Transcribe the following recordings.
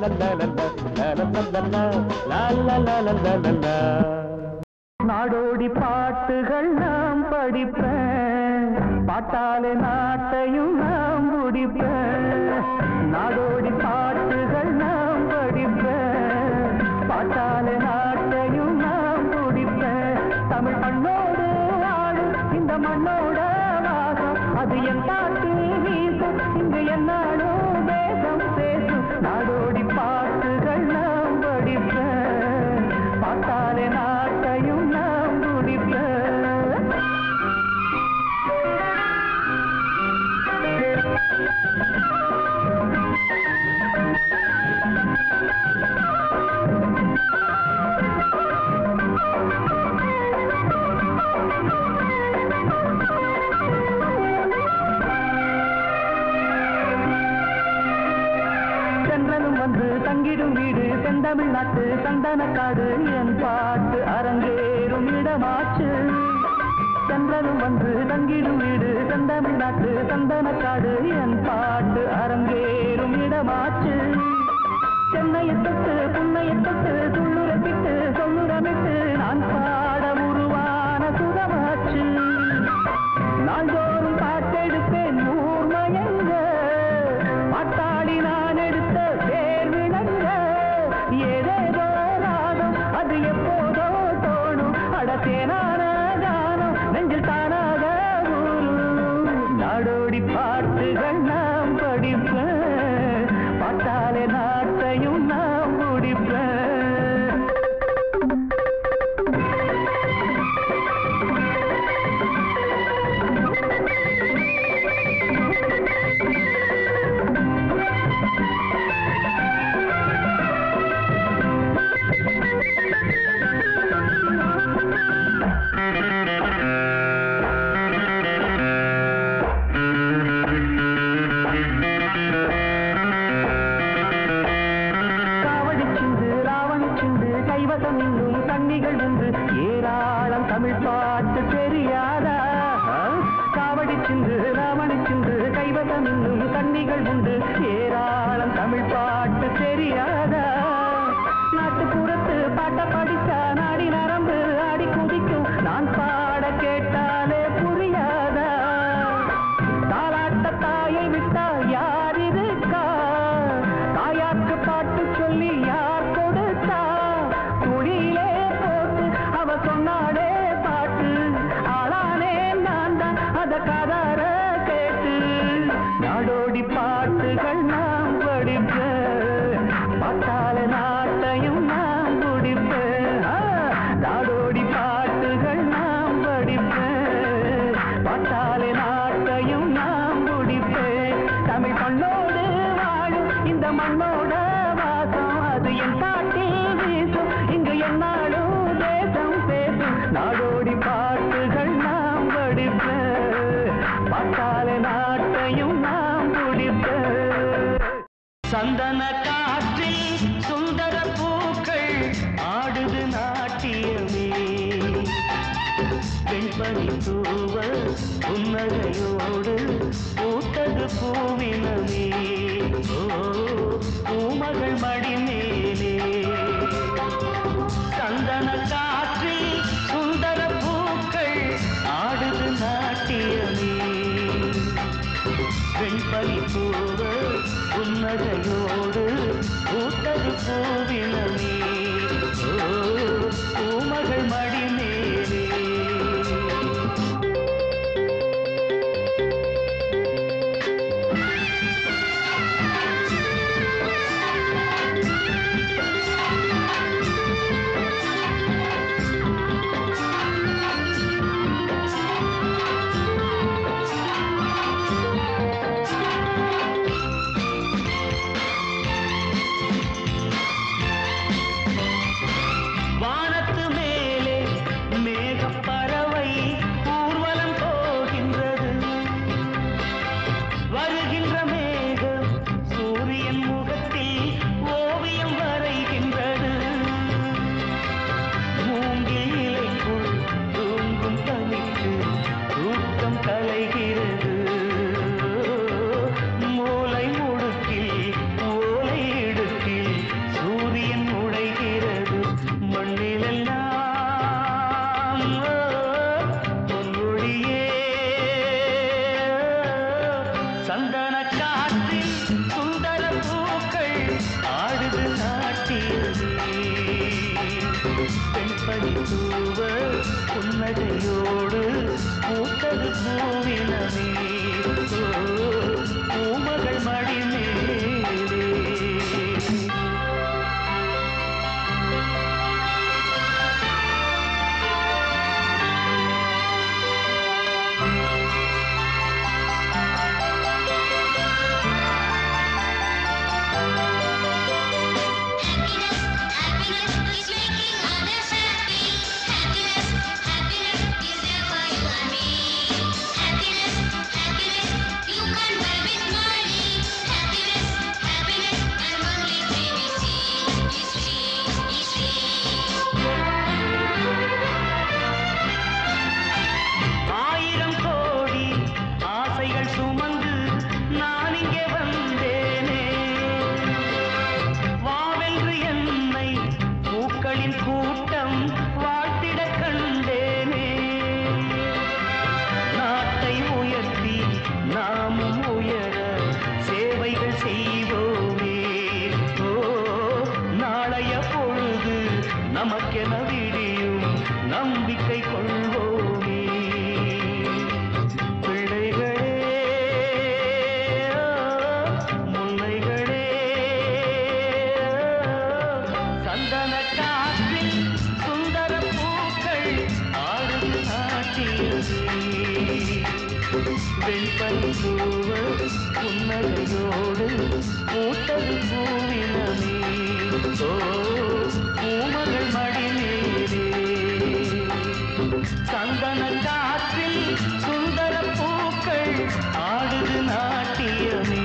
நாடோடி பாட்டுகள் நாம் படிப்பேன் பாட்டாலே நாட்டையும் நாம் முடிப்பேன் நாடோடி பாட்டுகள் நாம் படிப்பேன் பாட்டாலே நாட்டையும் நாம் முடிப்பேன் தமிழ் மண்ணோடு ஆடும் இந்த மண்ணோட வாசம் அது என் பாட்டு வீசும் இங்கு என்னாலும் தேசம் பேசும் நாடோடி பாட்டுகள் நாம் படிப்பேன் பாட்டாலே நாட்டையும் நாம் முடிப்பேன் சென்றனும் வந்து தங்கிடும் வீடு செந்தமிழ்நாட்டு சந்தனக்காடு என் பாட்டு அரங்கேறும் இடமாச்சு சென்றனும் வந்து தங்கிடும் வீடு செந்தமிழ்நாட்டு சந்தனக்காடு என் பாட்டு அரங்கேறும் இடமாச்சு சென்னையை தொட்டு புன்னையை தொட்டு துள்ளுரப்பிட்டு சொல்லுரமிட்டு நான் பாட உருவான சுகமாச்சு நாள்தோறும் பாட்டெடுப்பேன் நூர் மயங்க பாட்டாளி நான் எடுத்த பேர் விளங்க ஏதேதோ ராகம் அது எப்போதோ தோணும் அடத்தேனான கானம் நெஞ்சில் தானாக ஊரும் நாடோடி பாட்டுகள் நாம் படிப்பேன் பாட்டாலே நாட்டையும் நாம் முடிப்பேன் காவடி சிந்து ராவணி சிந்து கைவசம் இன்னும் கண்ணிகள் உண்டு ஏராளம் தமிழ் பாட்டு தெரியாதா காவடி சிந்து ராவணி சிந்து கைவசம் இன்னும் கண்ணிகள் உண்டு ஏராளம் தமிழ் பாட்டு தெரியாதா நாட்டுப்புறத்து பாட்ட படிச்சா நாடி நரம்பு ஆடி குதிக்கும் நான் பாட கேட்டாலே புரியாதா தாலாட்ட தாயை விட்டா யார் இருக்கா தாயாக்கு பாட்டு சொல்லி யார் கொடுத்தா குழியிலே போட்டு அவ சொன்னாடே பாட்டு ஆளானே நான் தான் அத காதார கேட்டு நாடோடி பாட்டுகள் நாம் படிப்பேன் பாட்டால நாட்டையும் நாம் குடிப்பேன் ஆ, நாடோடி பாட்டுகள் நாம் படிப்பேன் பாட்டாலே நாட்டையும் நாம் குடிப்பேன் தமிழ் மண்ணோடு வாழும் இந்த மண்ணோட வாசம் அது என் பாட்டில் வீசும் இங்கு என்னாலும் தேசம் பேசும் நாடோடி பாட்டுகள் நாம் படிப்பேன் பாட்டாலே நாட்டையும் நாம் குடிப்பேன் சந்தன காற்றில் சுந்தர பூக்கள் ஆடுது நாட்டியமே வெண்பனி தூவ புன்னகையோடு பூத்தது பூவினமே ஓ பூமகள் மடி மேலே சந்தன காற்றில் சுந்தர பூக்கள் ஆடுது நாட்டியமே வெண்பனி பூவ புன்னகையோடு பூத்தது பூவினமே ஓ பூமகள் மடி மேலே பெண்பணி தூவ புன்னகையோடு பூத்தது பூவினமே ஓ, பூமகள் மடி மேலே Happiness is making others happy. Happiness, happiness is there for you and me. Happiness, happiness you can buy with money. Happiness, happiness and only dream is free, is free, is free. ஆயிரம் கோடி ஆசைகள் சுமந்து நான் இங்கே வந்தேனே வாவென்று என்னை பூக்களின் கூட்டம் வாழ்த்திட கண்டேனே நாட்டை உயர்த்தி நாமும் உயர சேவைகள் செய்வோமே ஓ நாளைய பொழுது நமக்கென விடியும் நம்பிக்கை கொள்வோமே பிள்ளைகளே முல்லைகளே சந்தன காற்றில் சுந்தர பூக்கள் ஆடும் நாட்டியதே வெண்பனி பூவ புன்னகையோடு பூத்தது பூவினமே ஓ பூமகள் மடி மேலே சந்தன காற்றில் சுந்தர பூக்கள் ஆடுது நாட்டியமே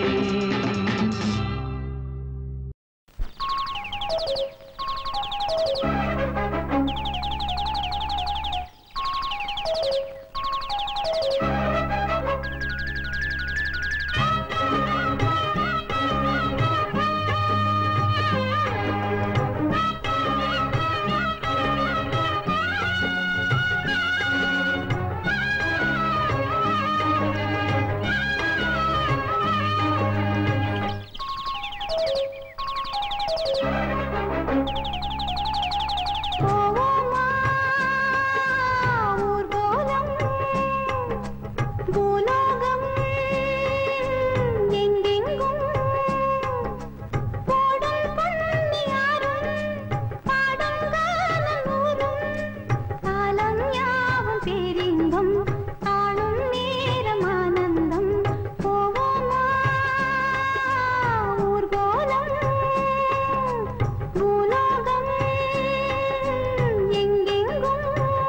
போவோமா ஊர்கோலம் பூலோகம் எங்கெங்கும் போடும் பொன்னியாரும் பாடும் காலம் நூறும் காலம் யாவும் பேரின்பம் காணும் நேரம் ஆனந்தம் போவோமா ஊர்கோலம் பூலோகம் எங்கெங்கும்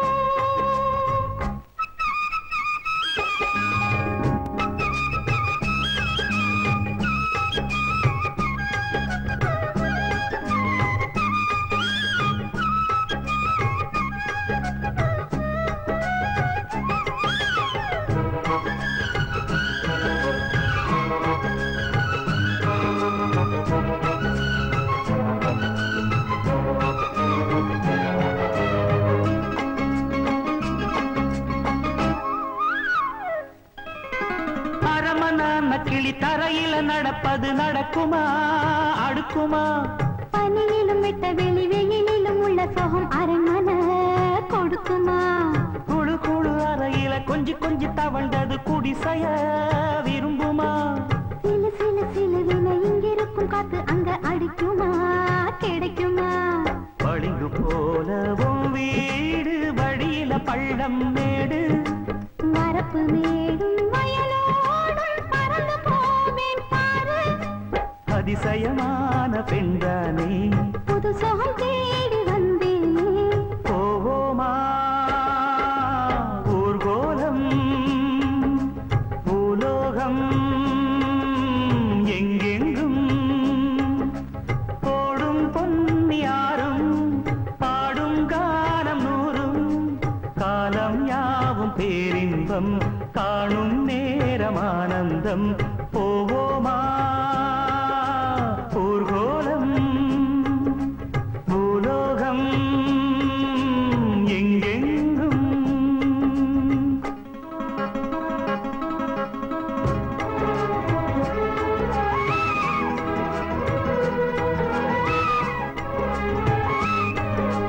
அரமனான கிளி தரையில நடப்பது நடக்குமா அடுக்குமா பனியிலும் விட்ட வெளி வெயிலிலும் உள்ள சோகம் அரண்மனை கொடுக்குமா குழு குழு அறையில கொஞ்சி கொஞ்சி தவழ்ந்தது குடிசைய விரும்புமா சிலு சிலு சிலுவின இங்கிருக்கும் காத்து அங்க அடிக்குமா கிடைக்குமா பளிங்கு போலவும் வீடு வழியில பள்ளம் மேடு வரப்பு மேடும் வயலோடும் பறந்து போவேன் பாரு அதிசயமான பெண்தானே புது சோகம் தேடி வந்தேனே போவோமா ஊர்கோலம் பூலோகம் எங்கெங்கும் போடும் பொன்னியாரும் பாடும் காலம் நூறும் காலம் யாவும் பேரின்பம் காணும் நேரம் ஆனந்தம் போவோமா ஊர்கோலம் பூலோகம் எங்கெங்கும் ஆ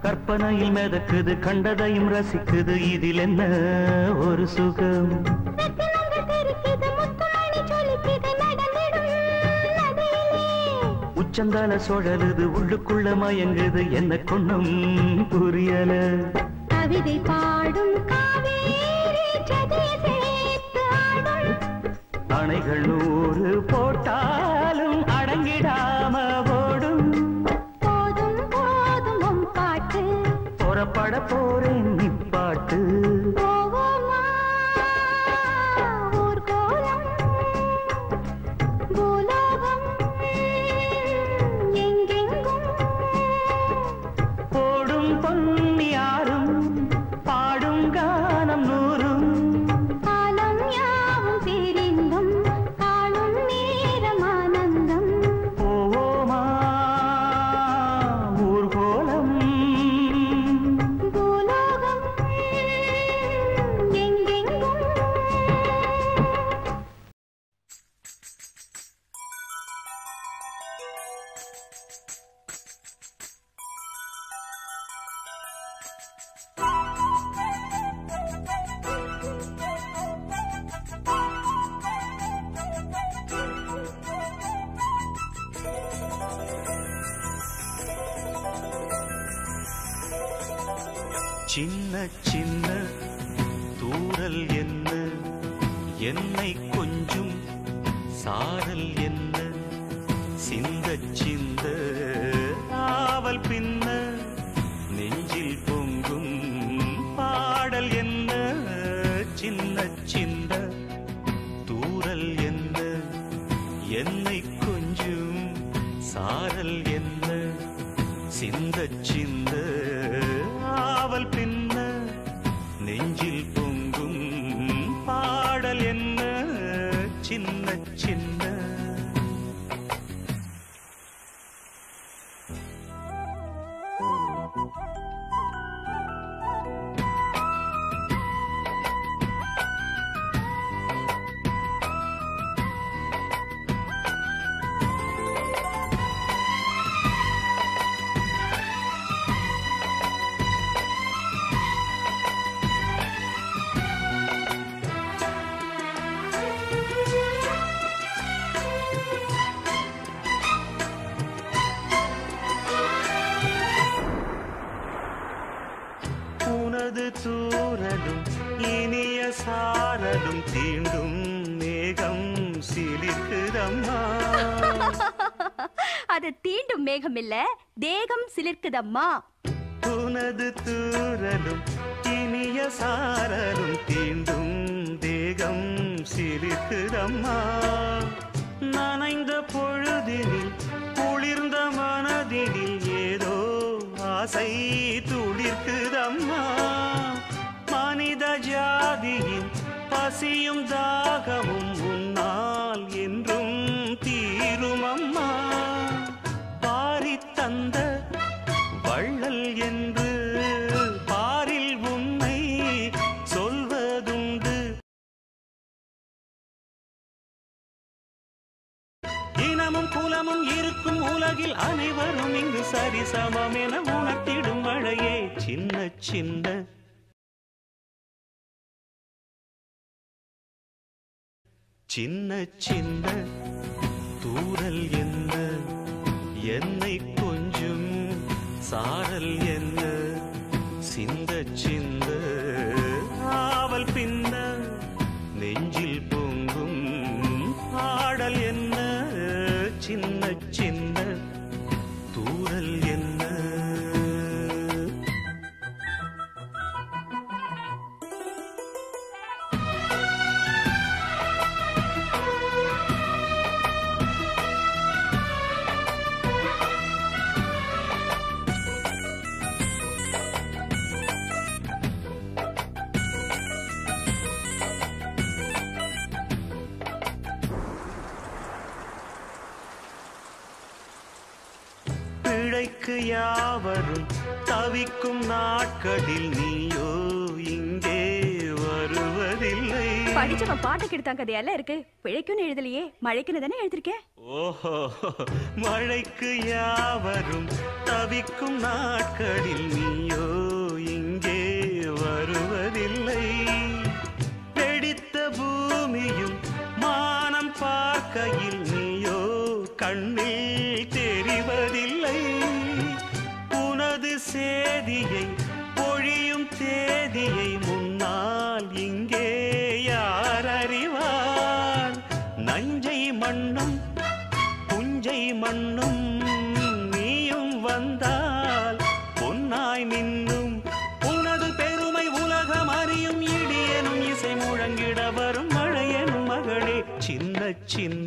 கற்பனையில் மிதக்குது கண்டதையும் ரசிக்குது இதில் என்ன ஒரு சுகம் ரத்தினங்கள் தெரிக்குது முத்துமணி சொலிக்குது நடந்திடும் நதியிலே உச்சந்தால சுழலுது உள்ளுக்குள்ள மயங்குது என்ன கொண்ணும் புரியல கவிதை பாடும் காவேரி ஜதைய சேர்த்து ஆடும் அணைகள் நூறு போட்டாலும் அடங்கிடாம ஓடும் போதும் போதும் உன் பாட்டு புறப்பட போறேன் நிப்பாட்டு போவோமா ஊர்கோலம் பூலோகம் எங்கெங்கும் போடும் பொன்னியாரும் பாடும் கானம் நூறும் காலம் யாவும் பேரின்பம் காணும் நேரம் ஆனந்தம் போவோமா ஊர்கோலம் பூலோகம் எங்கெங்கும் சின்ன சின்ன தூரல் என்ன என்னை கொஞ்சம் சாரல் என்ன சிந்த சிந்த ஆவல் பின்ன நெஞ்சில் பொங்கும் பாடல் என்ன சின்ன சின்ன தூரல் என்ன என்னை கொஞ்சம் சாரல் என்ன சிந்த சிந்த ஆவல் பின்ன நெஞ்சில் பொங்கும் பாடல் என்ன சின்ன சின்ன உனது தூரலும் இனிய சாரலும் தீண்டும் மேகம் சிலிக்குதம்மா அது தீண்டும் மேகம் இல்ல தேகம் சிலிர்க்குதம்மா உனது தூரலும் இனிய சாரலும் தீண்டும் தேகம் சிலிக்குதம்மா நனைந்த பொழுதினில் குளிர்ந்த மனதினில் ஏதோ ஆசை துளிர்க்குதம்மா மனித ஜாதியின் பசியும் தாகமும் உன்னால் என்றும் தீருமம்மா பாரித் தந்த வள்ளல் என்று பாரில் உன்னை சொல்வதுண்டு இனமும் குலமும் இருக்கும் உலகில் அனைவரும் இங்கு சரிசமம் என உணர்த்திடும் மழையே சின்ன சின்ன சின்ன சின்ன தூரல் என்ன என்னை கொஞ்சம் சாரல் என்ன சிந்த சிந்த ஆவல் பின்ன நெஞ்சில் பொங்கும் ஆடல் என்ன சின்ன சின்ன தூரல் என்ன பிழைக்கு யாவரும் தவிக்கும் நாட்களில் நீயோ இங்கே வருவதில்லை படிச்சவன் பாட்டு கெடுத்தான் கதையெல்லாம் இருக்கு பிழைக்குன்னு எழுதலையே மழைக்குன்னு தானே எழுதிருக்கேன் ஓஹோ மழைக்கு யாவரும் தவிக்கும் நாட்களில் நீ சேதியை பொழியும் தேதியை முன்னால் இங்கே யார் அறிவார் நஞ்சை மண்ணும் புஞ்சை மண்ணும் நீயும் வந்தால் பொன்னாய் மின்னும் உனது பெருமை உலகம் அறியும் இடியனும் இசை முழங்கிட வரும் மழையனும் மகளே சின்ன சின்ன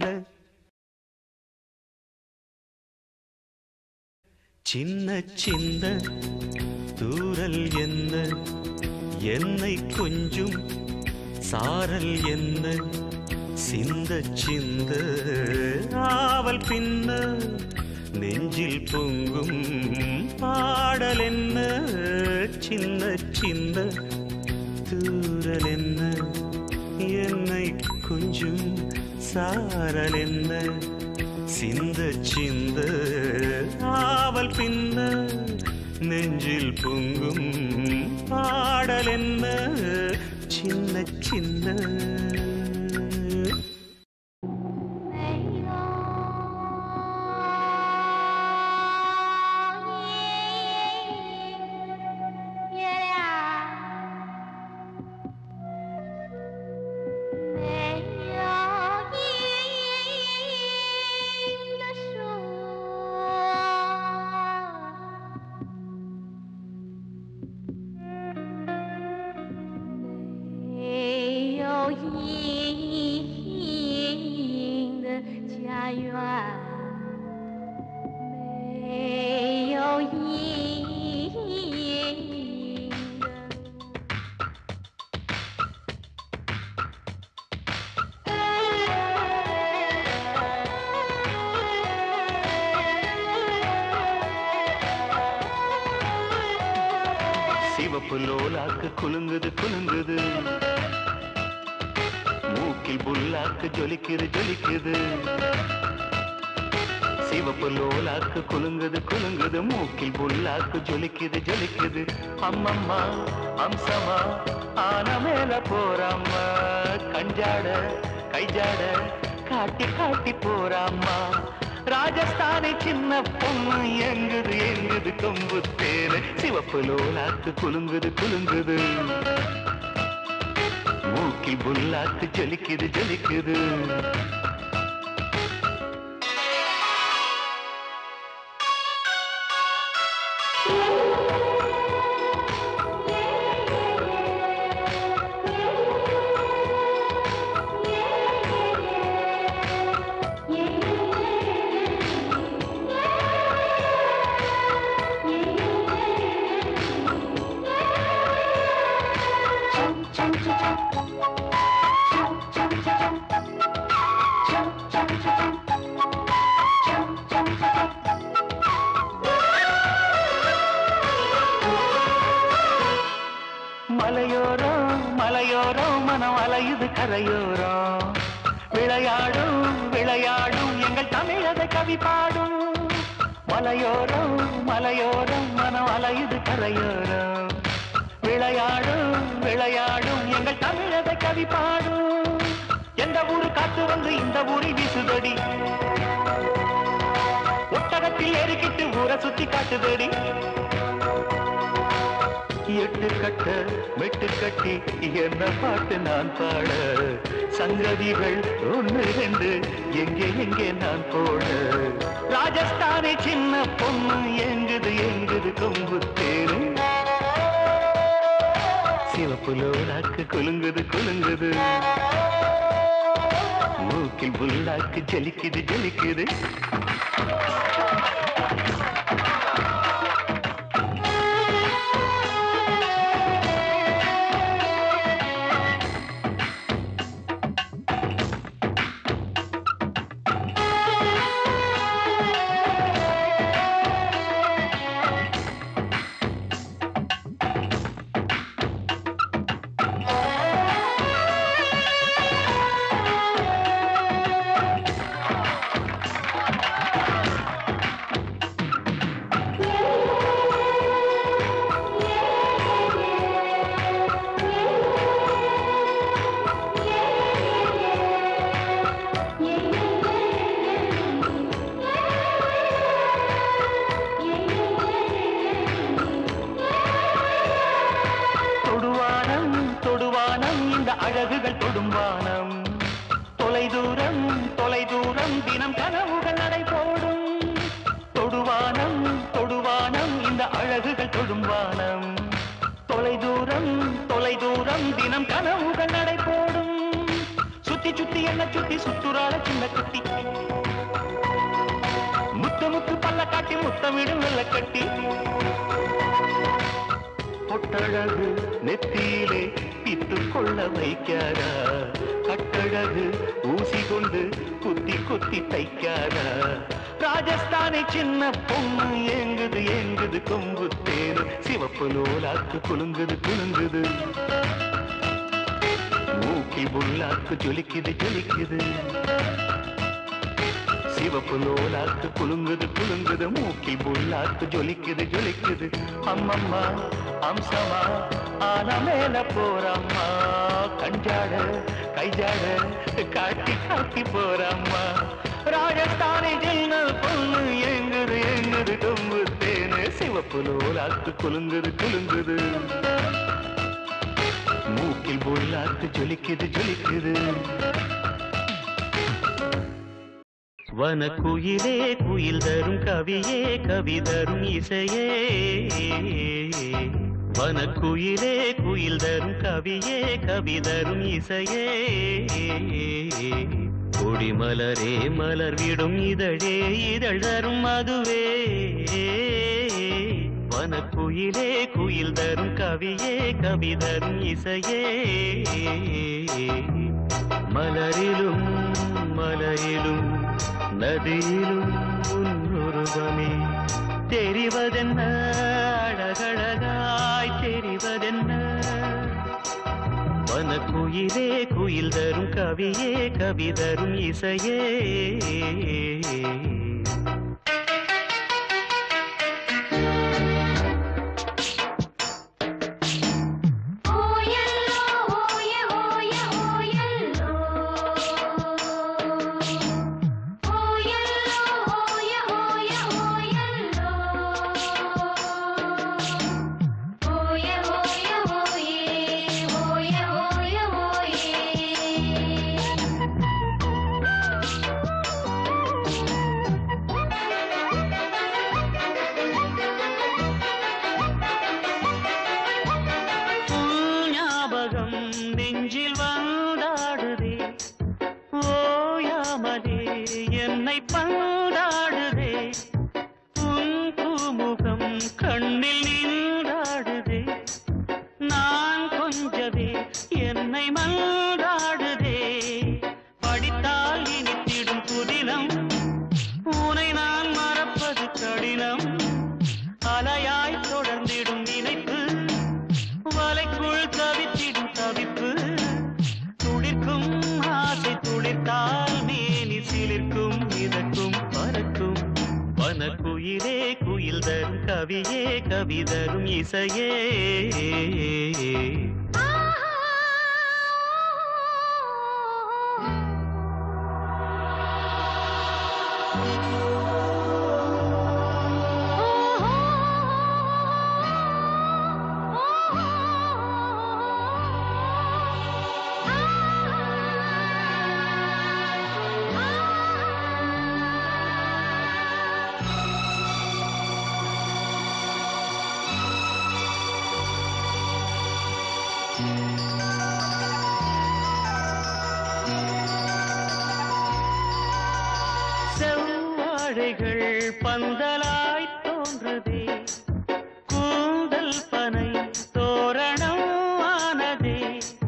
சின்ன சின்ன தூரல் என்ன என்னை கொஞ்சும் சாரல் என்ன சிந்த சிந்த ஆவல் பின்ன நெஞ்சில் பொங்கும் பாடல் என்ன சின்ன சின்ன தூரல் என்ன என்னை கொஞ்சும் சாரல் என்ன சிந்த சிந்த ஆவல் பின்ன நெஞ்சில் பொங்கும் பாடல் என்ன சின்ன சின்ன 没有月亮，没有阴的树。没有阴的家园，没有阴的。 சிவப்பு லோலாக்கு குலுங்குது குலுங்குது மூக்கில் புல்லாக்கு ஜொலிக்குது ஜொலிக்குது சிவப்பு லோலாக்கு குலுங்குது குலுங்குது மூக்கில் புல்லாக்கு ஜொலிக்குது ஜொலிக்குது அம்மம்மா அம்சமா ஆன மேல போறாம்மா கஞ்சாட கைஜாட காட்டி காட்டி போறாம்மா ராஜஸ்தானி சின்ன பொண்ணு எங்குது எங்குது கொம்பு தேனு சிவப்பு லோலாக்கு குலுங்குது குலுங்குது மூக்கில் புல்லாக்கு ஜொலிக்குது ஜொலிக்குது மலையோரம் மலையோரம் மனம் அலையுது கரையோரம் விளையாடும் விளையாடும் எங்கள் தமிழக கவி பாடும் மலையோரம் மலையோரம் மனம் அலையுது கரையோரம் விளையாடும் விளையாடும் எங்கள் தமிழக கவி பாடும் எந்த ஊரு காத்து வந்து இந்த ஊரில் வீசுதடி ஒட்டகத்தில் ஏறிக்கிட்டு ஊரை சுத்தி காட்டுதடி எட்டு கட்ட மெட்டு கட்டி என்ன பாட்டு நான் பாட சங்கதிகள் ஒன்று ரெண்டு எங்கே எங்கே நான் போட ராஜஸ்தானி சின்ன பொண்ணு எங்குது எங்குது கொம்பு தேரு சிவப்பு லோலாக்கு குலுங்குது குலுங்குது மூக்கில் புல்லாக்கு ஜலிக்குது ஜலிக்குது அழகுகள் தொடும் வானம் தொலைதூரம் தொலைதூரம் தினம் கனவுகள் நடை போடும் தொடுவானம் தொடுவானம் இந்த அழகுகள் தொடும் வானம் தொலைதூரம் தொலைதூரம் தினம் கனவுகள் நடை போடும் சுத்தி சுத்தி என்ன சுத்தி சுத்துறாள சின்ன குட்டி முத்து முத்து பல்ல காட்டி முத்தமிடும் வெள்ள கட்டி பொட்டழகு நெத்தியிலே பித்து கொள்ள வைக்காதா கட்டழகு ஊசி கொண்டு குத்தி குத்தி தைக்காதா ராஜஸ்தானி சின்ன பொண்ணு ஏங்குது ஏங்குது கொம்பு தேரு சிவப்பு நூலாக்கு குலுங்குது குலுங்குது மூக்கில் புல்லாக்கு ஜொலிக்குது ஜொலிக்குது சிவப்பு நூலாக்கு குலுங்குது குலுங்குது மூக்கில் புல்லாக்கு ஜொலிக்குது ஜொலிக்குது அம்மம்மா அம்சமா ஆன மேல போறம்மா கஞ்சாட கைஜாட காட்டி காட்டி போறம்மா ராஜஸ்தானி ஜெயினல் பொண்ணு எங்குது எங்குது கொம்பு தேனு சிவப்பு நூலாக்கு குலுங்குது குலுங்குது மூக்கில் புல்லாக்கு ஜொலிக்குது ஜொலிக்குது வனக்குயிலே குயில் தரும் கவியே கவி தரும் இசையே வனக்குயிலே குயில் தரும் கவியே கவி தரும் இசையே கொடிமலரே மலர் விடும் இதழே இதழ் தரும் மதுவே வனக்குயிலே குயில் தரும் கவியே கவி தரும் இசையே மலரிலும் மலையிலும் நதியிலும் உன்னுருவமே தெரிவதென்ன அழகழகாய் தெரிவதென்ன வனக்குயிலே குயில் தரும் கவியே கவி தரும் இசையே ஓயல்லோ ஓய ஓய ஓயல்லோ ஓயல்லோ ஓய ஓய ஓயல்லோ ஓய ஓய ஓயே ஓய ஓய ஓயே உன் ஞாபகம் நெஞ்சில் வந்தாடுதே ஓயாமலே என்னை பந்தாடுதே உன் பூமுகம் கண்ணில் நின்றாடுதே நான் கொஞ்சவே என்னை மன்றாடுதே படித்தால் இனித்திடும் புதினம் உனை நான் மறப்பது கடினம் அலையாய் தொடர்ந்திடும் நினைப்பு வலைக்குள் தவித்திடும் தவிப்பு துளிர்க்கும் ஆசை துளிர்த்தால் மேனி சிலிர்க்கும் மிதக்கும் பறக்கும் வனக்குயிலே குயில் தரும் கவியே கவி தரும் இசையே செவ்வாழைகள் பந்தலாய் தோன்றுதே கூந்தல் பனை தோரணம் ஆனதே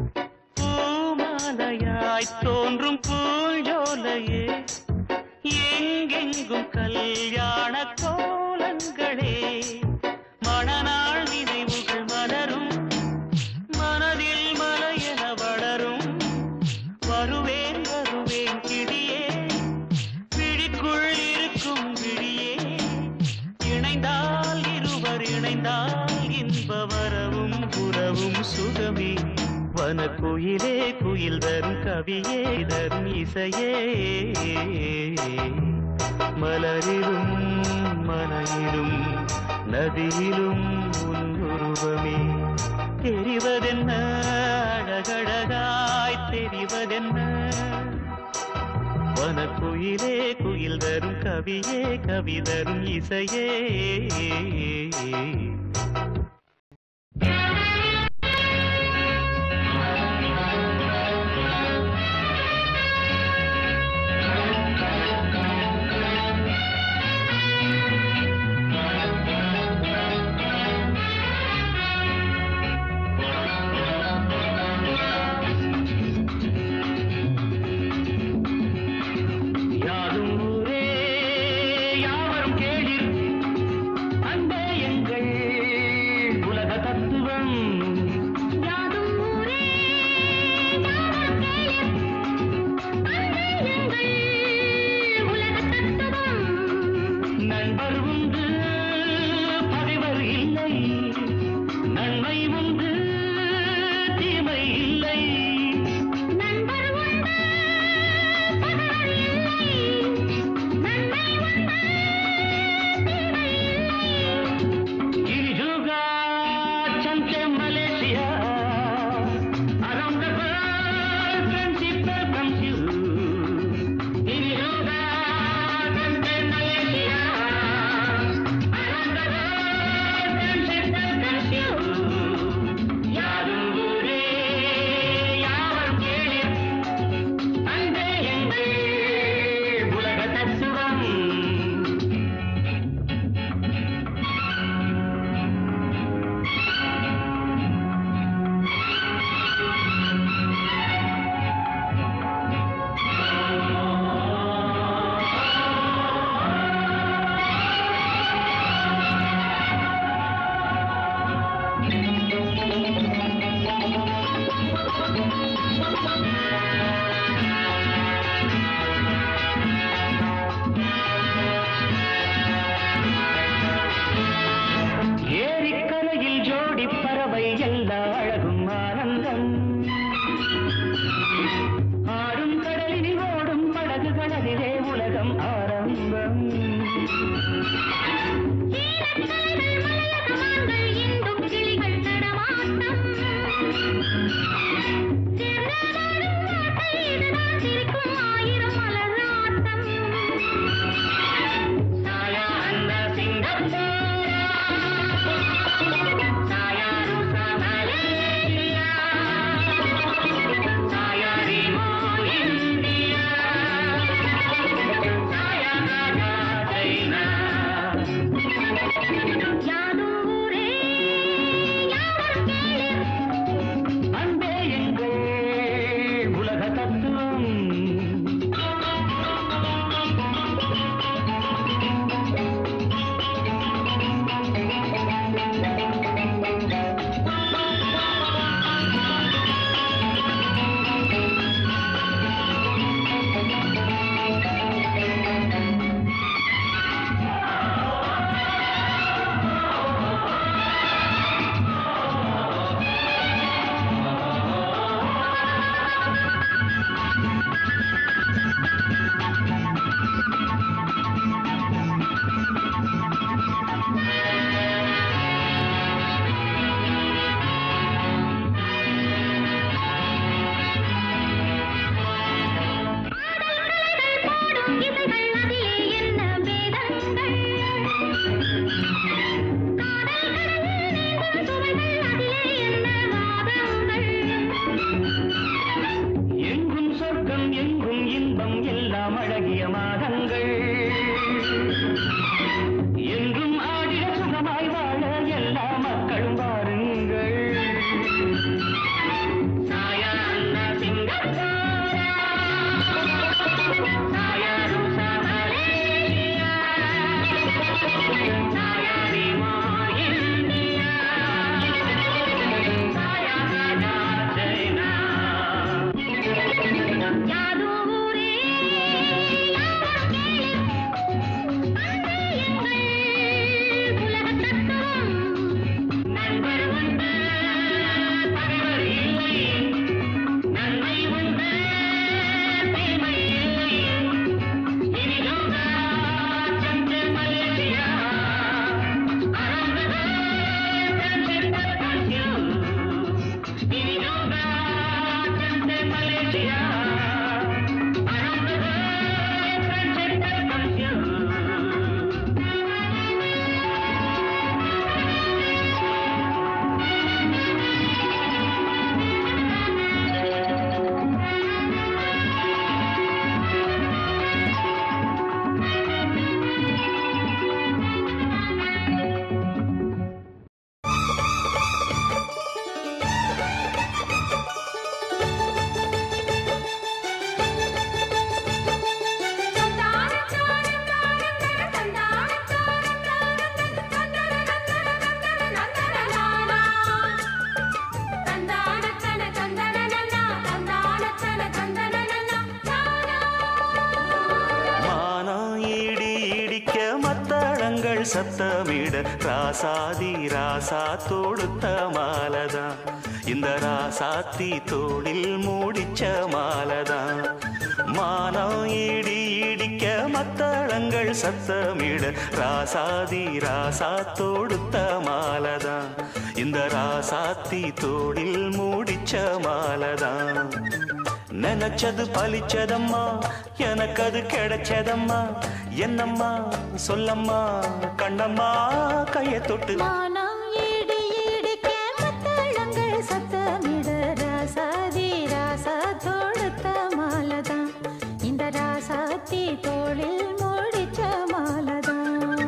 பூமாலையாய் தோன்றும் பூஞ்சோலையே எங்கெங்கும் கல்யாண கோலங்களே மணநாள் நினைவுகள் மலரும் மனதில் மலையென வளரும் வருவேன் வருவேன் கிளியே விழிக்குள் இருக்கும் விழியே இணைந்தால் இருவர் இணைந்தால் இன்ப வரவும் உறவும் சுகமே வனக்குயிலே குயில் தரும் கவியே தரும் இசையே மலரிலும் மலையிலும் நதியிலும் உன் உருவமே தெரிவதென்ன அழகழகாய் தெரிவதென்ன வனக்குயிலே குயில் தரும் கவியே கவி தரும் இசையே யாதும் ஊரே யாவரும் கேளிர் அன்பே எங்கள் உலக தத்துவம் யாதும் ஊரே யாவரும் கேளிர் அன்பே எங்கள் உலக தத்துவம் நண்பர் உண்டு பகைவர் இல்லை நன்மை உண்டு தீமை இல்லை நண்பர் உண்டு பகைவர் இல்லை நன்மை உண்டு தீமை இல்லை Ijuga Chante Malaysia Around the world friendship welcomes you Ijuga Chante Malaysia Around the world friendship welcomes you யாரும் ஊரே யாவரும் கேளிர் அன்பே எங்கள் உலக தத்துவம் ஏரிக்கரையில் ஜோடி பறவை எல்லா அழகும் ஆனந்தம் ஆடும் கடலில் ஓடும் படகு கடலிலே உலகம் ஆரம்பம் சீனக்கலைகள் மலையகமான்கள் இந்தும் கிளிகள் நடமாட்டம் சிறந்த சத்தமிட ராசாதி ராசா தொடுத்த மாலதான் இந்த ராசாத்தி தோளில் மூடிச்ச மாலதான் மானம் இடி இடிக்க மத்தளங்கள் சத்தமிட ராசாதி ராசா தொடுத்த மாலதான் இந்த ராசாத்தி தோளில் மூடிச்ச மாலதான் நினைச்சது பலிச்சதம்மா எனக்கு அது கிடைச்சதம்மா என்னம்மா சொல்லம்மா கண்ணம்மா கைய தொட்டு மானம் இடி இடிக்க மத்தளங்கள் சத்தமிட ராசாதி ராசா தொடுத்த மாலதான் இந்த ராசாத்தி தோளில் முடிச்ச மாலதான்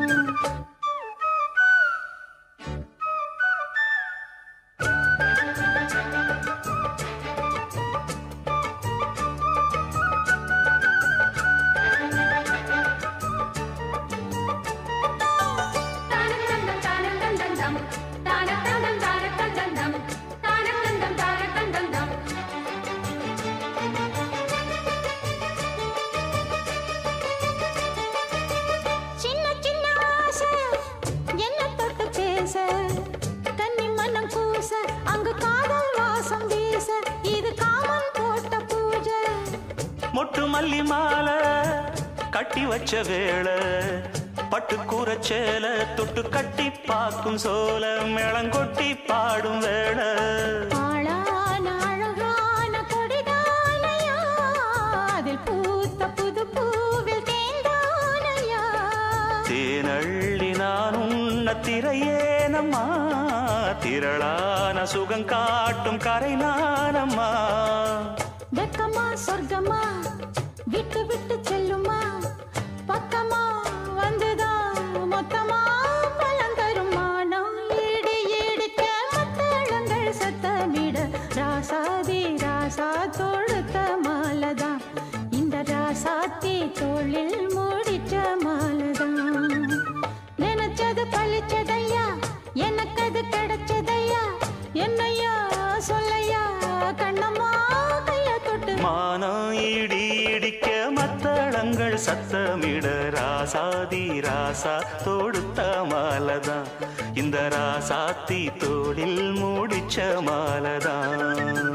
சின்ன சின்ன ஆசை என்ன தொட்டு பேச கன்னி மனம் கூச அங்கு காதல் வாசம் வீச இது காமன் போட்ட பூஜை மொட்டு மல்லி மாலை கட்டி வச்ச வேளை பட்டு கூரச்சேல தொட்டு கட்டி பார்க்கும் சோல மேளங்கொட்டி பாடும் வேளை ஆளான அழகான கொடிதானையா அதில் பூத்த புது பூவில் தேந்தானையா தேனள்ளி நான் உன்ன திரையேனம்மா திரளான சுகம் காட்டும் கரை நானம்மா வெக்கமா சொர்க்கமா விட்டு விட்டு செல்லுமா பக்கமா வந்துதான் மொத்தமா பலன் தரும் மானம் ஈடு ஈடுக்க மத்தளங்கள் சத்தமிட ராசாதி ராசா தொழுத்த மாலதான் இந்த ராசாத்தி தோளில் மூடிச்ச மாலதான் நினைச்சது பழிச்சதையா எனக்கு அது கிடைச்சதையா என்னையா சொல்லையா கண்ணம்மா கைய தொட்டு மானம் இடி இடிக்க மத்தளங்கள் சத்தமிட ராசாதி ராசா தொடுத்த மாலதான் இந்த ராசாத்தி தோளில் மூடிச்ச மாலதான்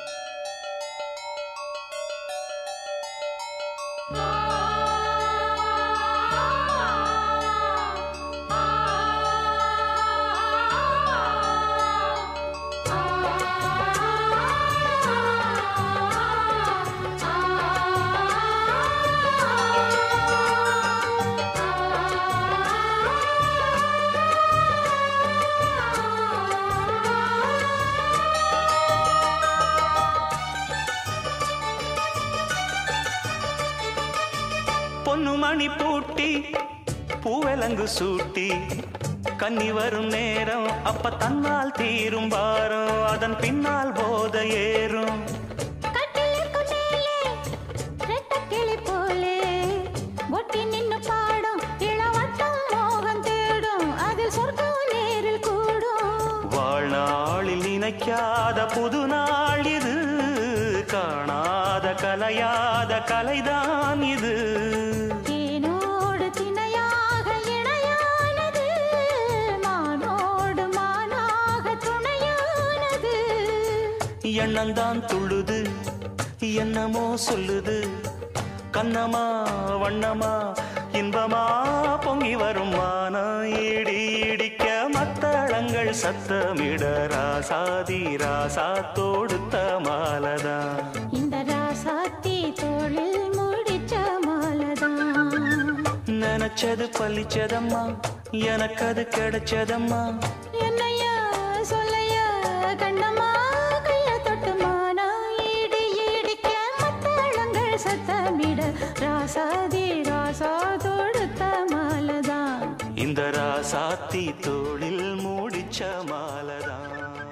பொன்னு மணி பூட்டி பூவலங்கு சூட்டி கன்னி வரும் நேரம் அப்ப தன்னால் தீரும் பாரம் அதன் பின்னால் போத ஏறும் கட்டிலுக்கு மேலே ரெட்டக் கிளி போலே ஒட்டி நின்னு பாடும் இளவட்டம் மோகம் தேடும் அதில் சொர்க்கம் நேரில் கூடும் வாழ்நாளில் நினைக்காத புது நாள் இது காணாத கலையாத கலைதான் இது தேனோடு திணையாக இணையானது மானோடு மானாக துணையானது எண்ணந்தான் துள்ளுது என்னமோ சொல்லுது கண்ணமா வண்ணமா இன்பமா பொங்கி வரும் மானம் இடி இடிக்க மத்தளங்கள் சத்தமிட ராசாதி ராசா தொடுத்த மாலதான் இந்த ராசாத்தி தோளில் முடிச்ச மாலதான் நினைச்சது பழிச்சதம்மா எனக்கு அது கிடைச்சதம்மா என்னையா சொல்லையா கண்ணம்மா கைய தொட்டு மானா ஈடி ஈடிக்க மத்தளங்கள் சத்தமிட ராசாதி ராசா தொடுத்த மாலதான் இந்த ராசாத்தி தோளில் மூடிச்ச மாலதான்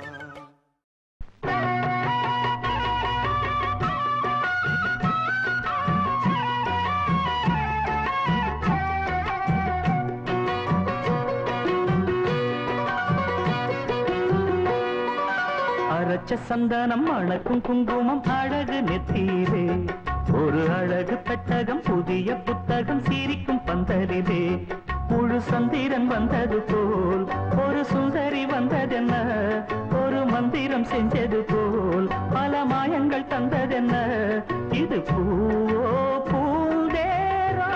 அரைச்ச சந்தனம் அழகும் குங்குமம் அழகு நெத்தீரே ஒரு அழகு பெட்டகம் புதிய புத்தகம் சிரிக்கும் பந்தலிலே முழு சந்திரன் வந்தது போல் ஒரு சுந்தரி வந்ததென்ன ஒரு மந்திரம் செஞ்சது போல் பல மாயங்கள் தந்ததென்ன இது பூவோ பூந்தேரோ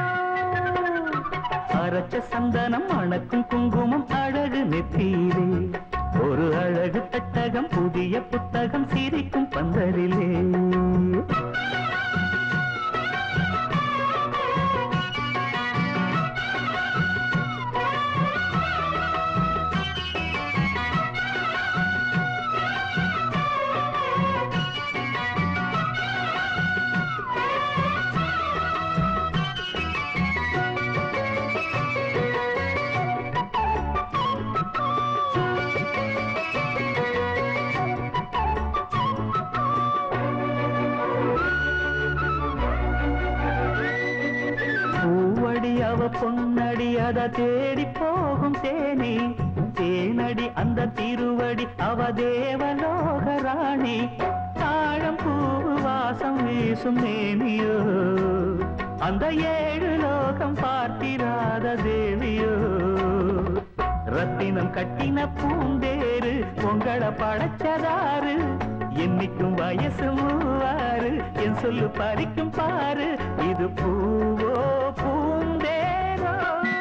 அரைச்ச சந்தனம் அணக்கும் குங்குமம் அழகு நெத்தியிலே ஒரு அழகு பெட்டகம் புதிய புத்தகம் சிரிக்கும் பந்தரிலே பூவடி அவ பொன்னடி அத தேடி போகும் தேனி தேனடி அந்த திருவடி அவ தேவலோக ராணி தாழம் பூ வாசம் வீசும் மேனியோ அந்த ஏழு லோகம் பார்த்திராத தேவியோ ரத்தினம் கட்டின பூந்தேரு உங்கள படைச்சதாரு என்னைக்கும் வயசு மூவாறு என் சொல்லு பறிக்கும் பாரு இது பூவோ பூந்தேரோ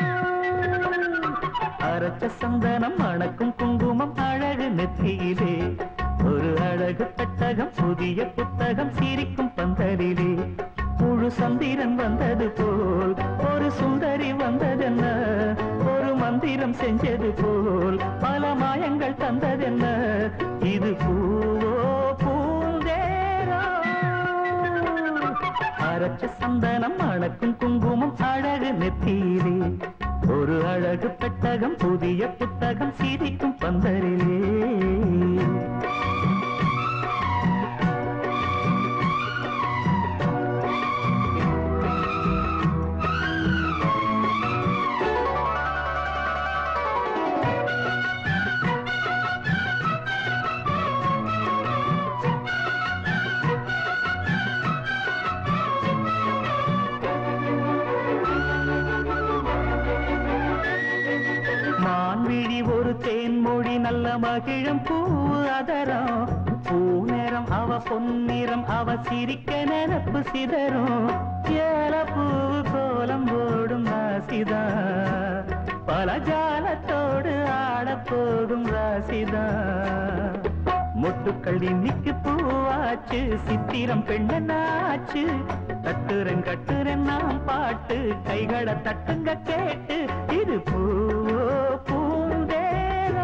அரைச்ச சந்தனம் அணக்கும் குங்குமம் அழகு நெத்தியிலே ஒரு அழகு பெட்டகம் புதிய புத்தகம் சிரிக்கும் பந்தரிலே முழு சந்திரன் வந்தது போல் ஒரு சுந்தரி வந்ததென்ன ஒரு மந்திரம் செஞ்சது போல் பல மாயங்கள் தந்ததென்ன இது பூவோ பூந்தேரோ அரைச்ச சந்தனம் அணக்கும் குங்குமம் அழகு நெத்தியிலே ஒரு அழகு பெட்டகம் புதிய புத்தகம் சிரிக்கும் பந்தரிலே மான்விழி ஒரு தேன்மொழி நல்ல மகிழும் பூ அதரம் பூநேரம் அவ பொன்னிறம் அவ சிரிக்க நினப்பு சிதறும் ஏல பூ கோலம் போடும் ராசிதா பல ஜாலத்தோடு ஆடப் போகும் ராசிதா மொட்டுக்கள் இன்னைக்கு பூவாச்சு சித்திரம் பெண்ணாச்சு தட்டுறன் கட்டுறன் நாம் பாட்டு கைகளை தட்டுங்க கேட்டு இது பூவோ பூந்தேரோ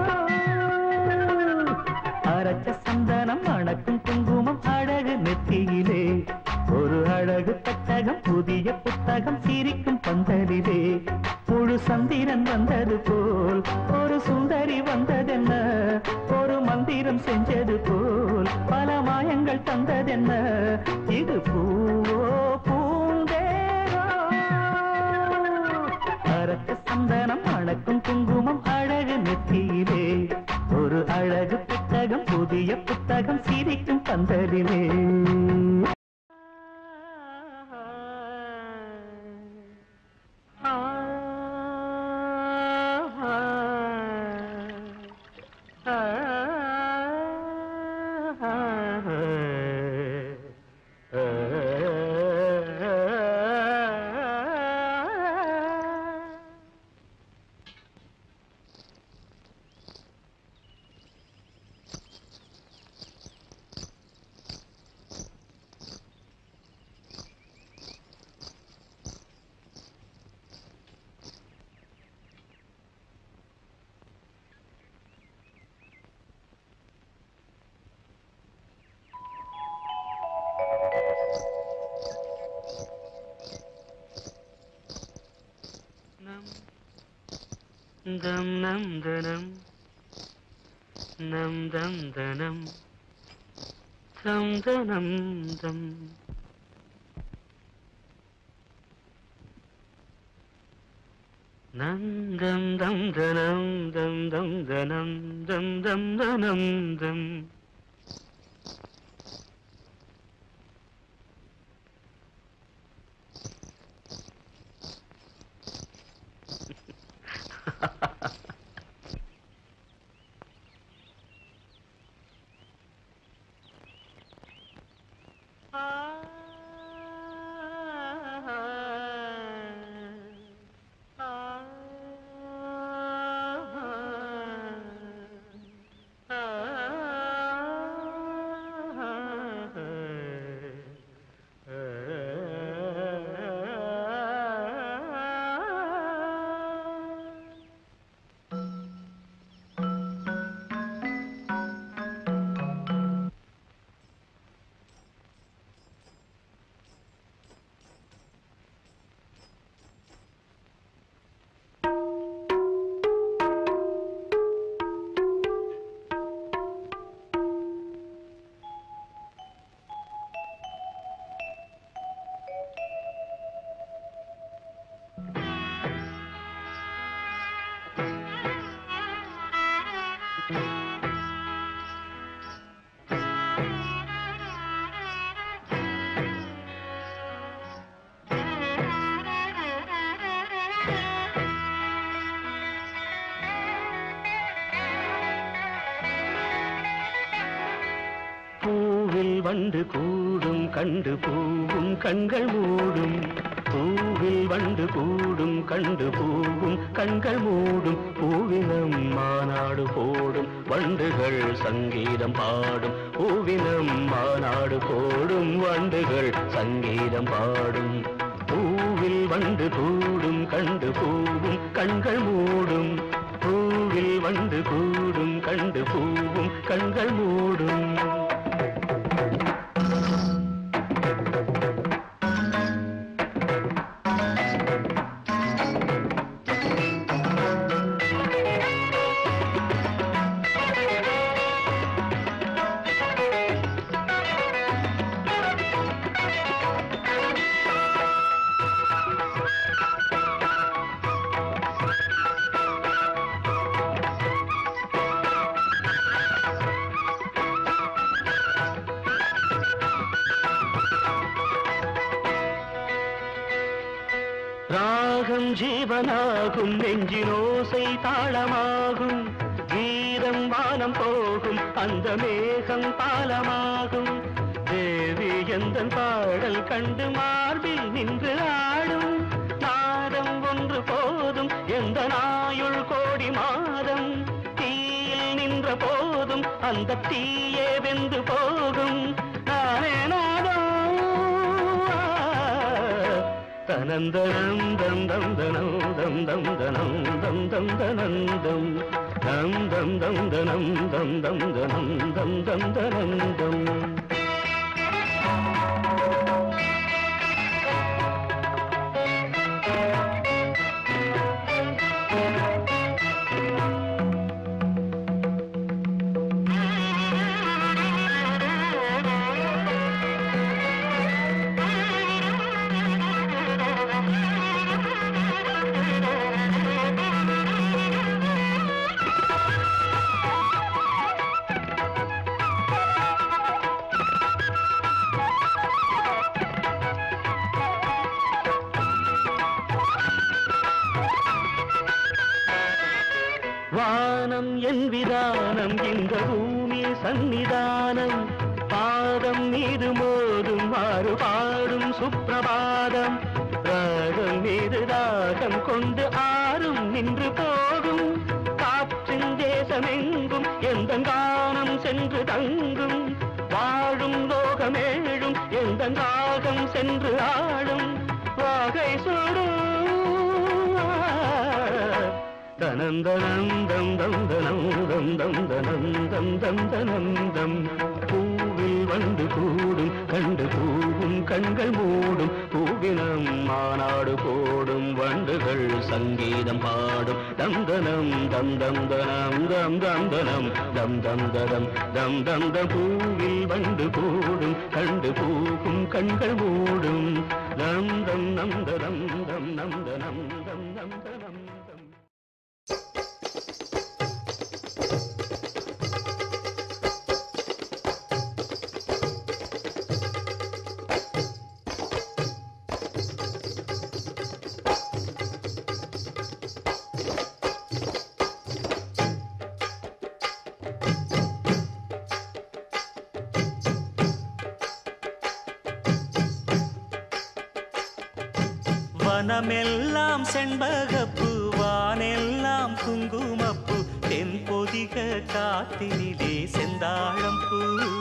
அரைச்ச சந்தனம் அணக்கும் குங்குமம் அழகு நெத்தியிலே ஒரு அழகு பெட்டகம் புதிய புத்தகம் சிரிக்கும் பந்தரிலே முழு சந்திரன் வந்தது போல் ஒரு சுந்தரி வந்ததென்ன ஒரு மந்திரம் செஞ்சது போல் பல மாயங்கள் தந்ததென்ன இது பூவோ பூந்தேரோ அரக்க சந்தனம் அணக்கும் குங்குமம் அழகு நெத்தியிலே ஒரு அழகு புத்தகம் புதிய புத்தகம் சிரிக்கும் பந்தரிலே ദം നം ദനം നം ദം ദനം ദം ദനം ദം നം ദം ദം ദനം ദം ദം ദനം ദം ദം ദനം ദം வண்டு கூடும் கண்டு பூவும் கண்கள் மூடும் பூவில் வண்டு கூடும் கண்டு பூவும் கண்கள் மூடும் பூவினம் மாநாடு போடும் வண்டுகள் சங்கீதம் பாடும் பூவினம் மாநாடு போடும் வண்டுகள் சங்கீதம் பாடும் பூவில் வண்டு கூடும் கண்டு பூவும் கண்கள் மூடும் பூவில் வண்டு கூடும் கண்டு பூவும் கண்கள் மூடும் ராகம் ஜீவனாகும் நெஞ்சினோசை தாளமாகும் வீரம் வானம் போகும் அந்த மேகம் பாலமாகும் தேவி எந்த பாடல் கண்டு மார்பில் நின்று ஆடும் நாதம் ஒன்று போதும் எந்த நாயுள் கோடி மாதம் தீயில் நின்ற போதும் அந்த தீயே வெந்து போகும் நானே நாதம் தனந்தனம் தம் தம் தனம் தம் தம் தனம் தம் தம் தனந்தம் தம் தம் தம் தனம் தம் தம் தனம் தம் தம் தனந்தம் வானம் என் விதானம் இந்த பூமி சந்நிதானம் பாதம் மீது மோதும் மாறு பாடும் சுப்பிரபாதம் ராகம் மீது ராகம் கொண்டு ஆறும் நின்று போகும் காற்றின் தேசமெங்கும் எந்த கானம் சென்று தங்கும் வாழும் லோகமேழும் எந்த ராகம் சென்று ஆடும் வாகை சுடும் தனந்தனந்தம் தம் தனந்தம் தம் தனந்தம் தம் தனந்தம் பூவில் வந்து கூடும் கண்டு பூவும் கண்கள் மூடும் பூவினம் மாநாடு போடும் வண்டுகள் சங்கீதம் பாடும் தம் தனம் தம் தம் தனம் தம் தம் தனம் தம் தம் தடம் தம் தம் தம் பூவில் வந்து கூடும் கண்டு பூவும் கண்கள் மூடும் தம் தம் நம் தனம் தம் நம் தனம் தம் நம் தனம் தம் வனமெல்லாம் செண்பகப்பு வானெல்லாம் குங்குமப்பு தென்பொதிக காத்தினிலே செந்தாழம்பூ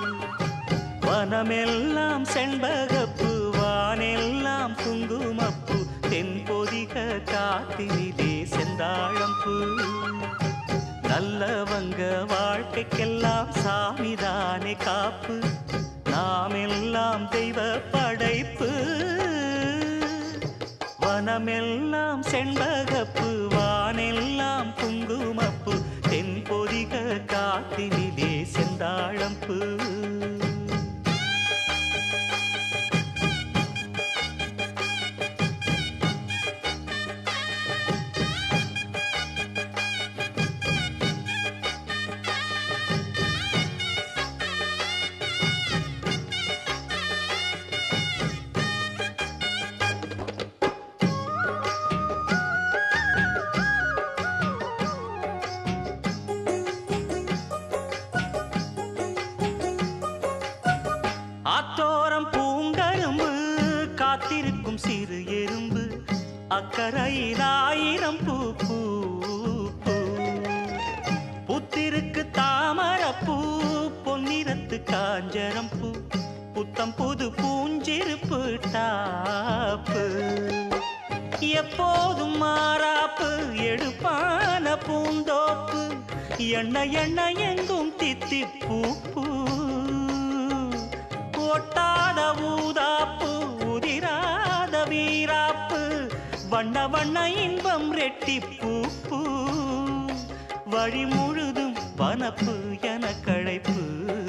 வனமெல்லாம் செண்பகப்பு வானெல்லாம் குங்குமப்பு தென்பொதிக காத்தினிலே செந்தாழம்பூ நல்லவங்க வாழ்க்கைக்கெல்லாம் சாமிதானே காப்பு நாம் எல்லாம் தெய்வ படைப்பு வனமெல்லாம் செண்பகப்பு வானெல்லாம் குங்குமப்பு தென்பொதிக காத்தினிலே செந்தாழம்பு காஞ்சரம் பூ புத்தம் புது பூஞ்சிருப்பு டாப்பு எப்போதும் மாறாப்பு எடுப்பான பூந்தோப்பு எண்ண எண்ண எங்கும் தித்திப்பூ பூ ஒட்டாத ஊதாப்பு உதிராத வீராப்பு வண்ண வண்ண இன்பம் ரெட்டிப்பூ பூ வழி முழுதும் வனப்பு என கழைப்பு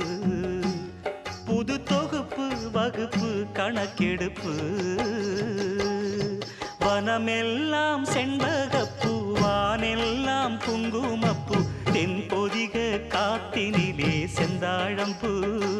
புது தொகுப்பு வகுப்பு கணக்கெடுப்பு வனமெல்லாம் செண்பகப்பூ வானெல்லாம் குங்குமப்பூ தென் பொதிக காத்தினிலே செந்தாழம்பூ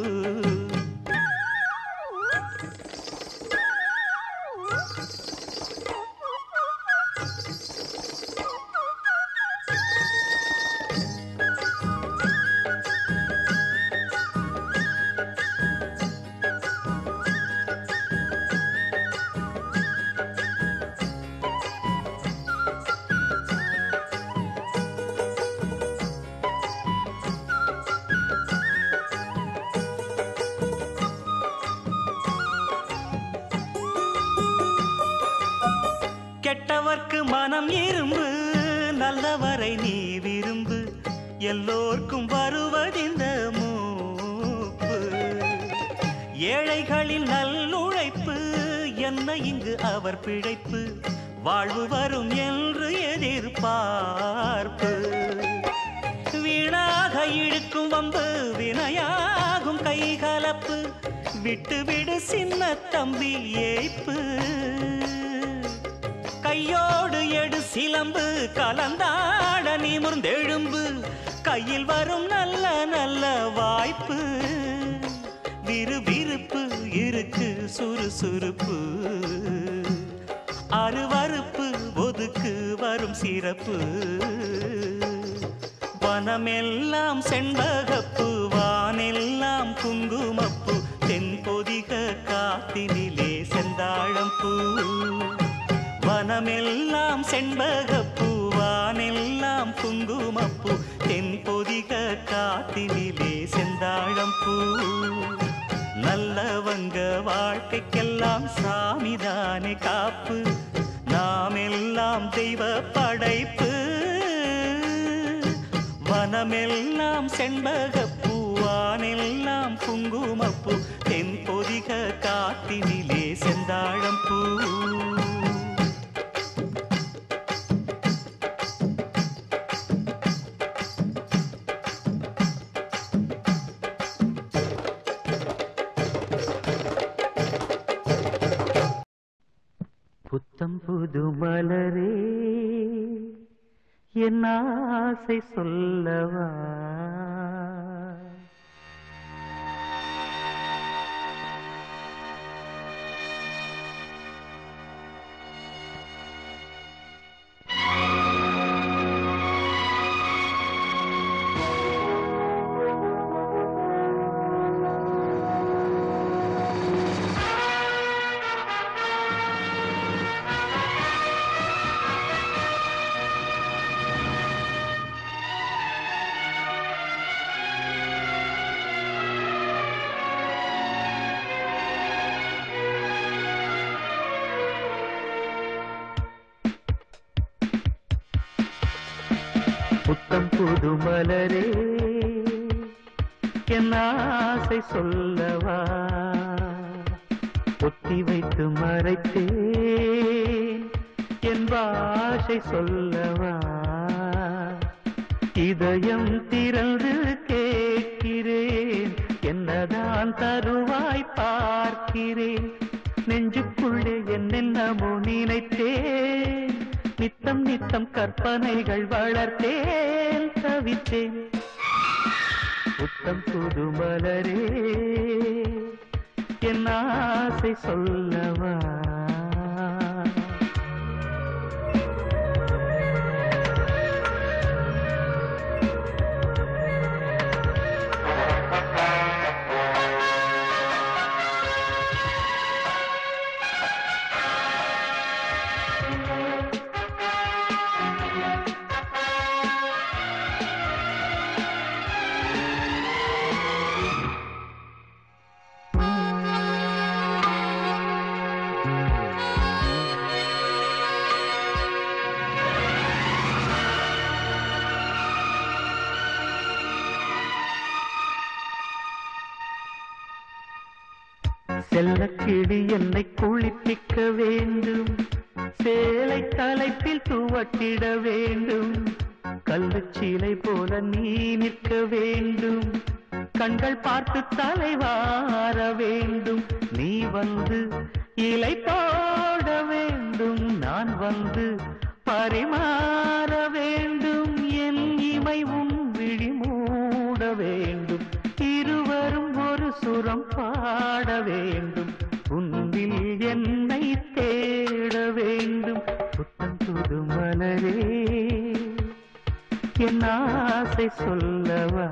கெட்டவர்க்கு மனம் இரும்பு நல்லவரை நீ விரும்பு எல்லோர்க்கும் வருவதிந்த மூப்பு ஏழைகளின் நல்லுழைப்பு என்ன இங்கு அவர் பிழைப்பு வாழ்வு வரும் என்று எதிர்பார்ப்பு வீணாக இழுக்கும் வம்பு வினையாகும் கைகலப்பு விட்டு விடு சின்ன தம்பி ஏய்ப்பு கையோடு எடு சிலம்பு கலந்தாட நிமிர்ந்தெழும்பு கையில் வரும் நல்ல நல்ல வாய்ப்பு விறுவிறுப்பு இருக்கு சுறுசுறுப்பு அருவறுப்பு ஒதுக்கு வரும் சிறப்பு வனமெல்லாம் செண்பகப்பு வானெல்லாம் குங்குமப்பு தென்பொதிக காத்தினிலே செந்தாழம்பூ வனமெல்லாம் செண்பகப்பூ வானெல்லாம் குங்குமப்பூ தென்பொதிக காத்தினிலே செந்தாழம்பூ நல்லவங்க வாழ்க்கைக்கெல்லாம் சாமிதானே காப்பு நாமெல்லாம் தெய்வ படைப்பு வனமெல்லாம் செண்பகப்பூ வானெல்லாம் குங்குமப்பூ தென்பொதிக காத்தினிலே செந்தாழம்பூ புத்தம் புது மலரே என் ஆசை சொல்லவா புத்தம் புது மலரே என் ஆசை சொல்லவா ஒத்தி வைத்து மறைத்தேன் என் பாஷை சொல்லவா இதயம் திறந்து கேட்கிறேன் என்னதான் தருவாய் பார்க்கிறேன் நெஞ்சுக்குள்ளே என்னென்னமோ நினைத்தேன் நித்தம் நித்தம் கற்பனைகள் வளர்த்தேன் தவித்தேன் புத்தம் புது மலரே என் ஆசை சொல்லவா செல்லக்கிளி என்னை குளிப்பிக்க வேண்டும் சேலை தலைப்பில் துவட்டிட வேண்டும் கல்லுச்சீலை போல நீ நிற்க வேண்டும் கண்கள் பார்த்து தலைவார வேண்டும் நீ வந்து இலை போட வேண்டும் நான் வந்து பரிமாற வேண்டும் என் இமை உன் விழி மூட வேண்டும் இருவரும் ஒரு சுரம் பாட வேண்டும் உன்னில் என்னை தேட வேண்டும் புத்தம் புது மலரே என் ஆசை சொல்லவா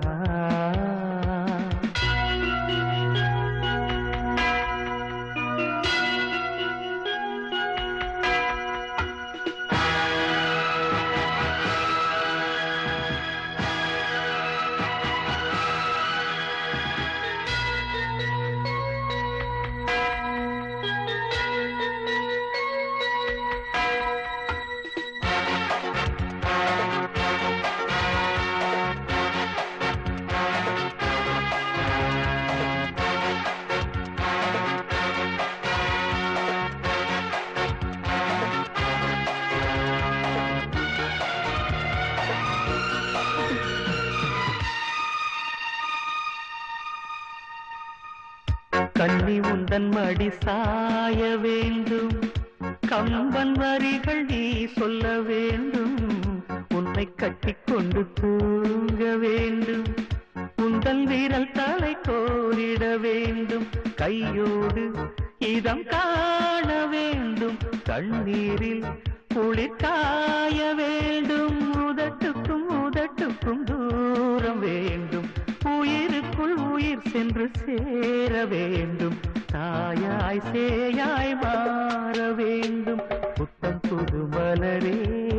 கண்ணி உந்தன் மடி சாய வேண்டும் கம்பன் வரிகள் நீ சொல்ல வேண்டும் உன்னை கட்டிக்கொண்டு தூங்க வேண்டும் உந்தன் வீரல் தலை கோரிட வேண்டும் கையோடு இதம் காண வேண்டும் கண்ணீரில் குளிர் காய வேண்டும் உதட்டுக்கும் உதட்டுக்கும் தூரம் வேண்டும் உயிருக்குள் உயிர் சென்று சேர வேண்டும் தாயாய் சேயாய் மாற வேண்டும் புத்தம் புது மலரே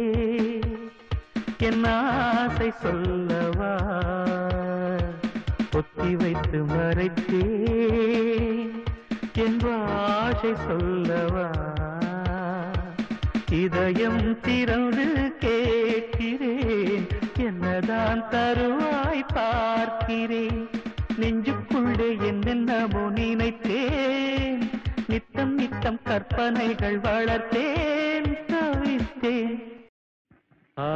என் ஆசை சொல்லவா பொத்தி வைத்து மறைத்தேன் என் ஆசை சொல்லவா இதயம் திறந்து கேட்கிறேன் என்னதான் தருவாய் பார்க்கிறேன் நெஞ்சுக்குள்ளே என்னென்னமோ நினைத்தேன் நித்தம் நித்தம் கற்பனைகள் வளர்த்தேன் தவித்தேன் ஆ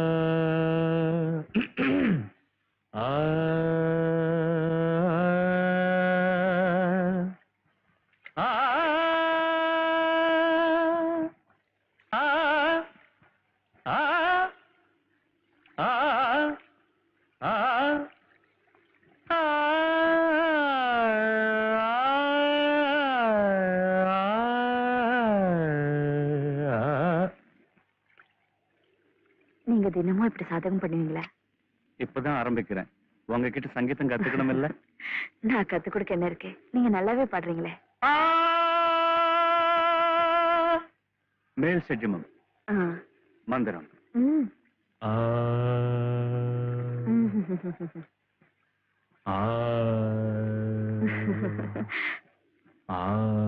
ஆ ஆ ஆ ஆ ஆ ஆ நீங்க தினமும் இப்படி சாதகம் பண்ணுவீங்களா இப்பதான் ஆரம்பிக்கிறேன் உங்ககிட்ட சங்கீதம் கத்துக்கணும் இல்ல நான் கத்து கொடுக்க என்ன இருக்கு நீங்க நல்லாவே பாடுறீங்களே மேல் செஜ்ஜமம் ஆ. மந்திரம் ம். ஆ ம். ஆ ஆ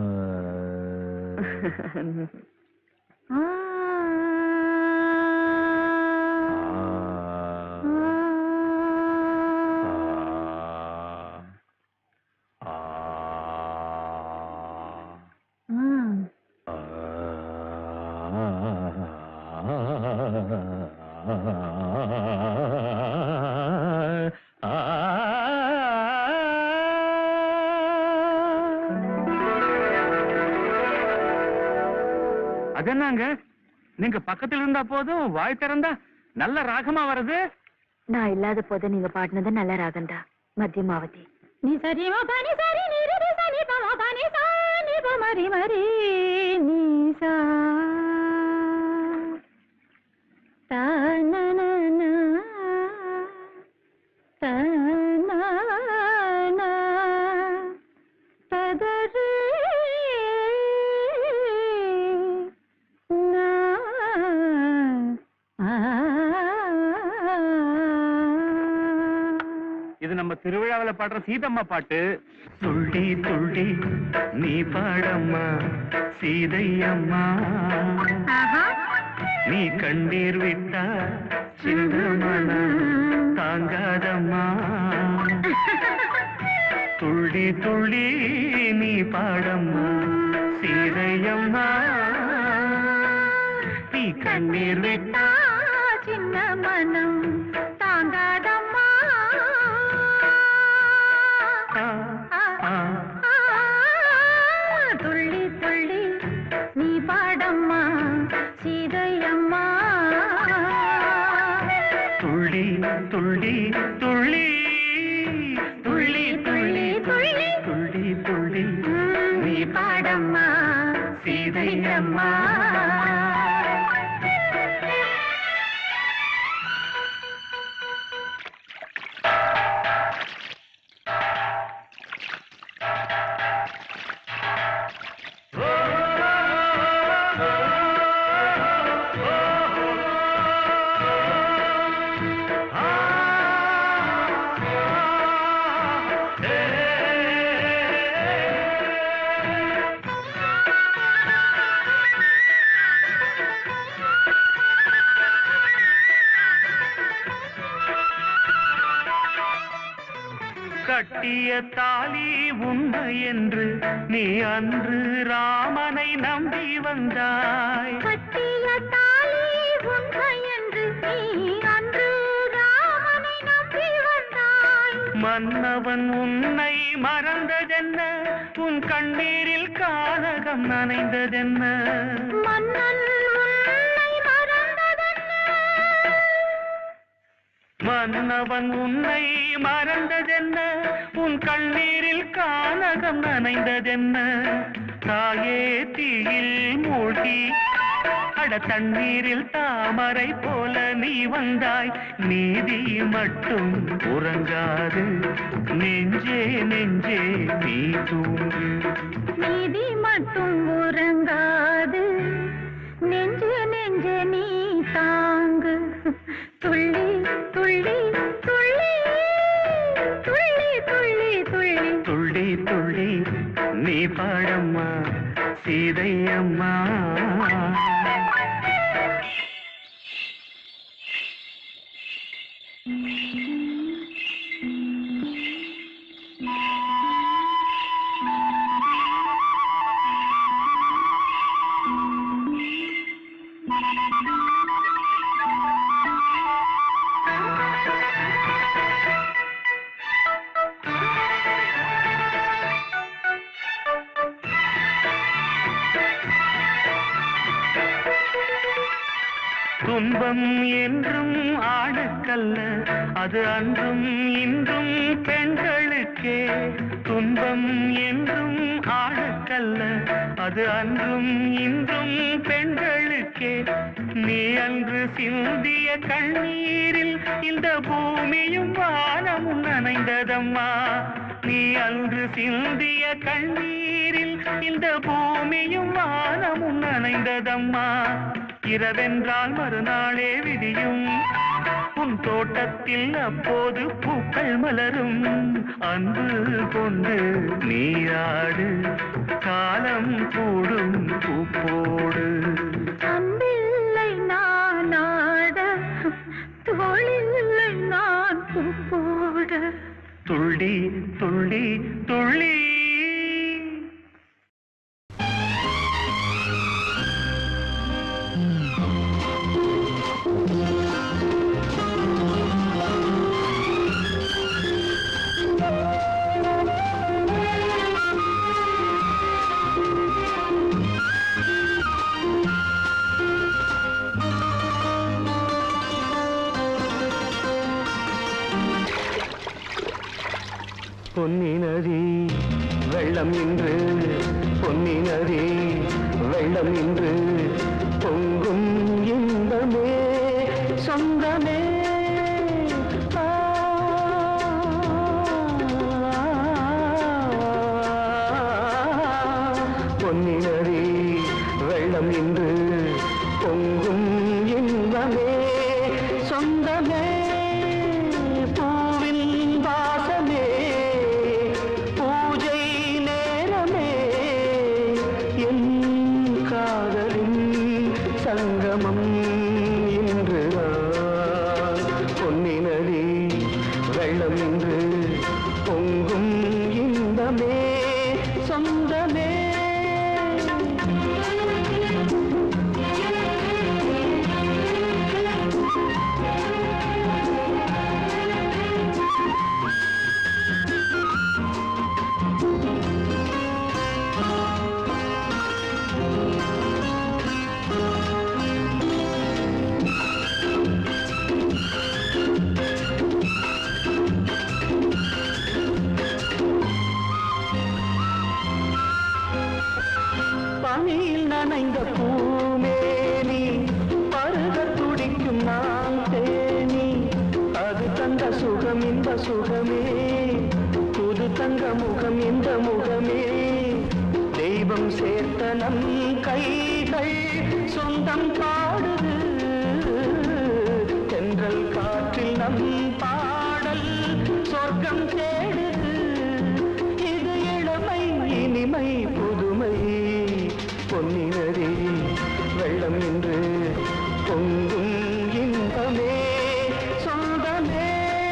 ஆ. ம். அதென்னாங்க நீங்க பக்கத்துல இருந்தா போதும் வாய் திறந்தா நல்ல ராகமா வருது நான் இல்லாத போது நீங்க பாடினது நல்ல ராகந்தா மத்தியமாவதி நீ சரி பனி சரி நீ ரி சனி பம பனி சா நீ பமரி மரி நீ சா தா நா நா நா தா நா நா ததரி நா இது நம்ம திருவிழாவுல பாடுற சீதம்மா பாட்டு துள்ளி துள்ளி நீ பாடம்மா சீதையம்மா நீ கண்ணீர் விட்டா சின்ன மனம் தாங்காதம்மா துள்ளி துள்ளி நீ பாடம்மா சீதையம்மா நீ கண்ணீர் விட்டா சின்ன மனம் தாங்காதம்மா ஆ, ஆ. ஆ, துள்ளி துள்ளி நீ பாடம்மா சீதையம்மா துள்ளி துள்ளி துள்ளி துள்ளி துள்ளி துள்ளி துள்ளி துள்ளி நீ பாடம்மா சீதையம்மா கட்டிய தாலி உண்மை என்று நீ அன்று ராமனை நம்பி வந்தாய் கட்டிய தாலி உண்மை என்று நீ அன்று ராமனை நம்பி வந்தாய் மன்னவன் உன்னை மறந்ததென்ன உன் கண்ணீரில் கானகம் நனைந்ததென்ன மன்னன் உன்னை மறந்ததென்ன மன்னவன் உன்னை மறந்ததென்ன உன் கண்ணீரில் கானகம் நனைந்ததென்ன தாயே தீயில் மூழ்கி அட தண்ணீரில் தாமரை போல நீ வந்தாய் நீதி மட்டும் உறங்காது நெஞ்சே நெஞ்சே நீ தூங்கு நீதி மட்டும் உறங்காது நெஞ்சு நெஞ்சு நீ தாங்கு துள்ளி துள்ளி துள்ளி துள்ளி துள்ளி துள்ளி துள்ளி துள்ளி நீ பாடம்மா சீதையம்மா துன்பம் என்றும் ஆணுக்கல்ல அது அன்றும் இன்றும் பெண்களுக்கே துன்பம் என்றும் ஆணுக்கல்ல அது அன்றும் இன்றும் பெண்களுக்கே நீ அன்று சிந்திய கண்ணீரில் இந்த பூமியும் வானமும் நனைந்ததம்மா நீ அன்று சிந்திய கண்ணீரில் இந்த பூமியும் வானமும் நனைந்ததம்மா இரவென்றால் மறுநாளே விடியும் உன் தோட்டத்தில் அப்போது பூக்கள் மலரும் அன்பு கொண்டு நீராடு காலம் கூடும் பூப்போடு அன்பில்லை நான் ஆட தோளில்லை நான் பூ போட துள்ளி துள்ளி துள்ளி பொன்னி நதி வெள்ளம் இன்று பொன்னி நதி வெள்ளம் இன்று பொங்கும் இன்பமே சொந்தமே ஆ, பொன்னி நதி வெள்ளம் இன்று பொங்கும் இன்பமே சொந்தமே பூவின் வாசமே பூஜை நேரமே என் காதலின் சங்கமம் இன்றுதான் பொன்னினடி வெள்ளம் இன்று பொங்கும் இன்பமே இன்பமே சொந்தமே பனியில் நனைந்த பூமேனி பருக துடிக்கும் நான் தேனி அது தந்த சுகம் இந்த சுகமே புது தங்க முகம் இந்த முகமே தெய்வம் சேர்த்த நம் கைகள் சொந்தம் பாடுது தென்றல் காற்றில் நம் பாடல் சொர்க்கம் தேடுது இது இளமை இனிமை புதுமை பொன்னினரே வெள்ளம் என்று பொங்கும் இன்பமே சொந்தமே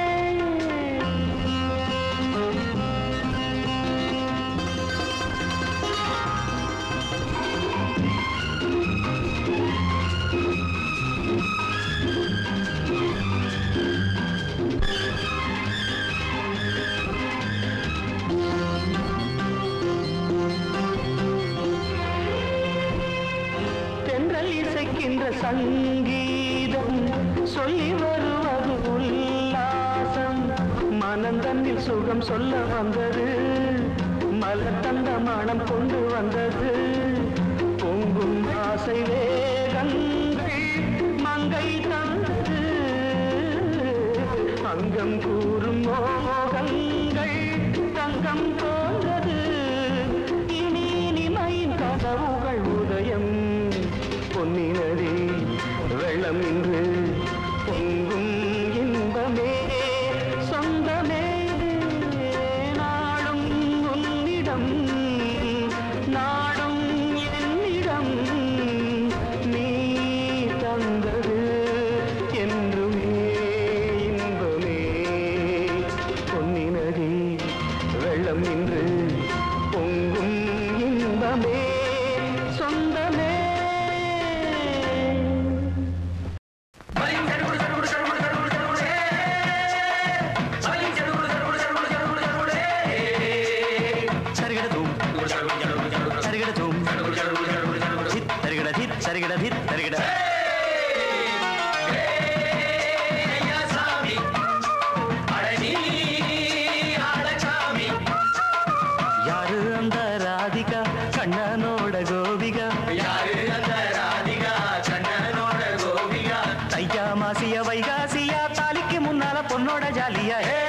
தென்றல் இசைக்கின்ற சங்கீதம் சொல்லி வருவது உல்லாசம் மனந்தன்னில் சுகம் சொல்ல வந்தது மலர் தந்த மனம் கொண்டு வந்தது பொங்கும் ஆசை வேகங்கள் மங்கை தந்தது அங்கம் கூறும் மோகங்கள் தங்கம் போன்றது இனி இனிமையின் கதவுகள் உதயம் பொன்னினரே வெள்ளம் இன்று பொங்கும் இன்பமே சொந்தமே நாடும் உன்னிடம் நாடும் என்னிடம் நீ தந்தது என்றுமே இன்பமே பொன்னினரே வெள்ளம் இன்று பொங்கும் இன்பமே சொந்தமே சரிகடதும் சரிகடதும் ಧಿತ್ ತರಿಗಡ ಧಿತ್ ಸರಿಗಡ ಧಿತ್ ತರಿಗಡ ಯಾರು ಅಂದ ರಾಧಿಕಾ ಕಣ್ಣನೋಡ ಗೋವಿಗ தையா மாசிய வைகாசிய தாலிக்கு முன்னால பொண்ணோட ஜாலியா ஹே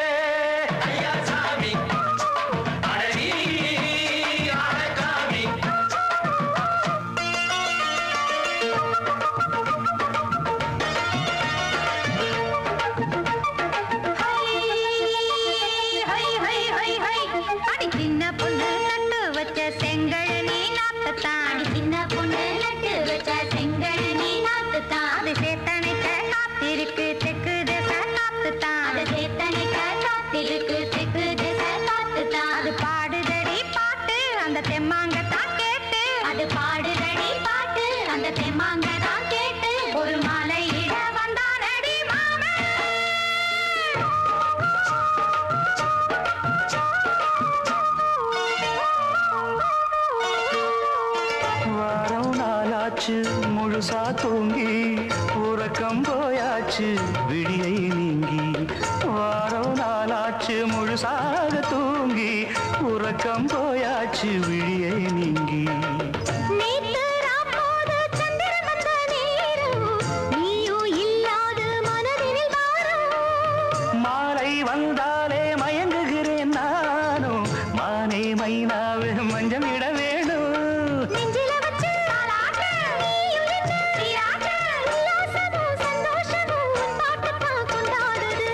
அடி சின்ன பொண்ணு நட்டு வச்ச செங்கழனி நாத்துத்தான் சின்ன பொண்ணு நட்டு வச்ச செங்கழனி நாத்துத்தான் அது சேத்தனைக்க காத்திருக்கு தெற்கு திச காத்துத்தான் அது சேத்தனைக்க காத்திருக்கு தெற்கு திச காத்துத்தான் அது பாடுதடி பாட்டு அந்த தெம்மாங்கத்தான் கேட்டு அது பாடுதடி பாட்டு அந்த தெம்மாங்கத்தான் கேட்டு ஒரு மாலை இட வந்தானடி மாமன் வாரம் நாளாச்சு முழுசா தூங்கி உறக்கம் போயாச்சு விடியை நீங்கி வாரம் நாளாச்சு முழுசாக தூங்கி உறக்கம் போயாச்சு விடியை நீங்கி நேத்து ராப்போது சந்திரன் வந்த நேரம், நீயும் இல்லாத மனதினில் பாரம். மாலை வந்தாலே மயங்குகிறேன் நானும் மானே மைனாவே மஞ்சம் இட வேணும் நெஞ்சில வச்சு தாலாட்ட, நீயும் என்ன நீராட்ட, உல்லாசமும் சந்தோஷமும் உன் பாட்டுத்தான் கொண்டாடுது.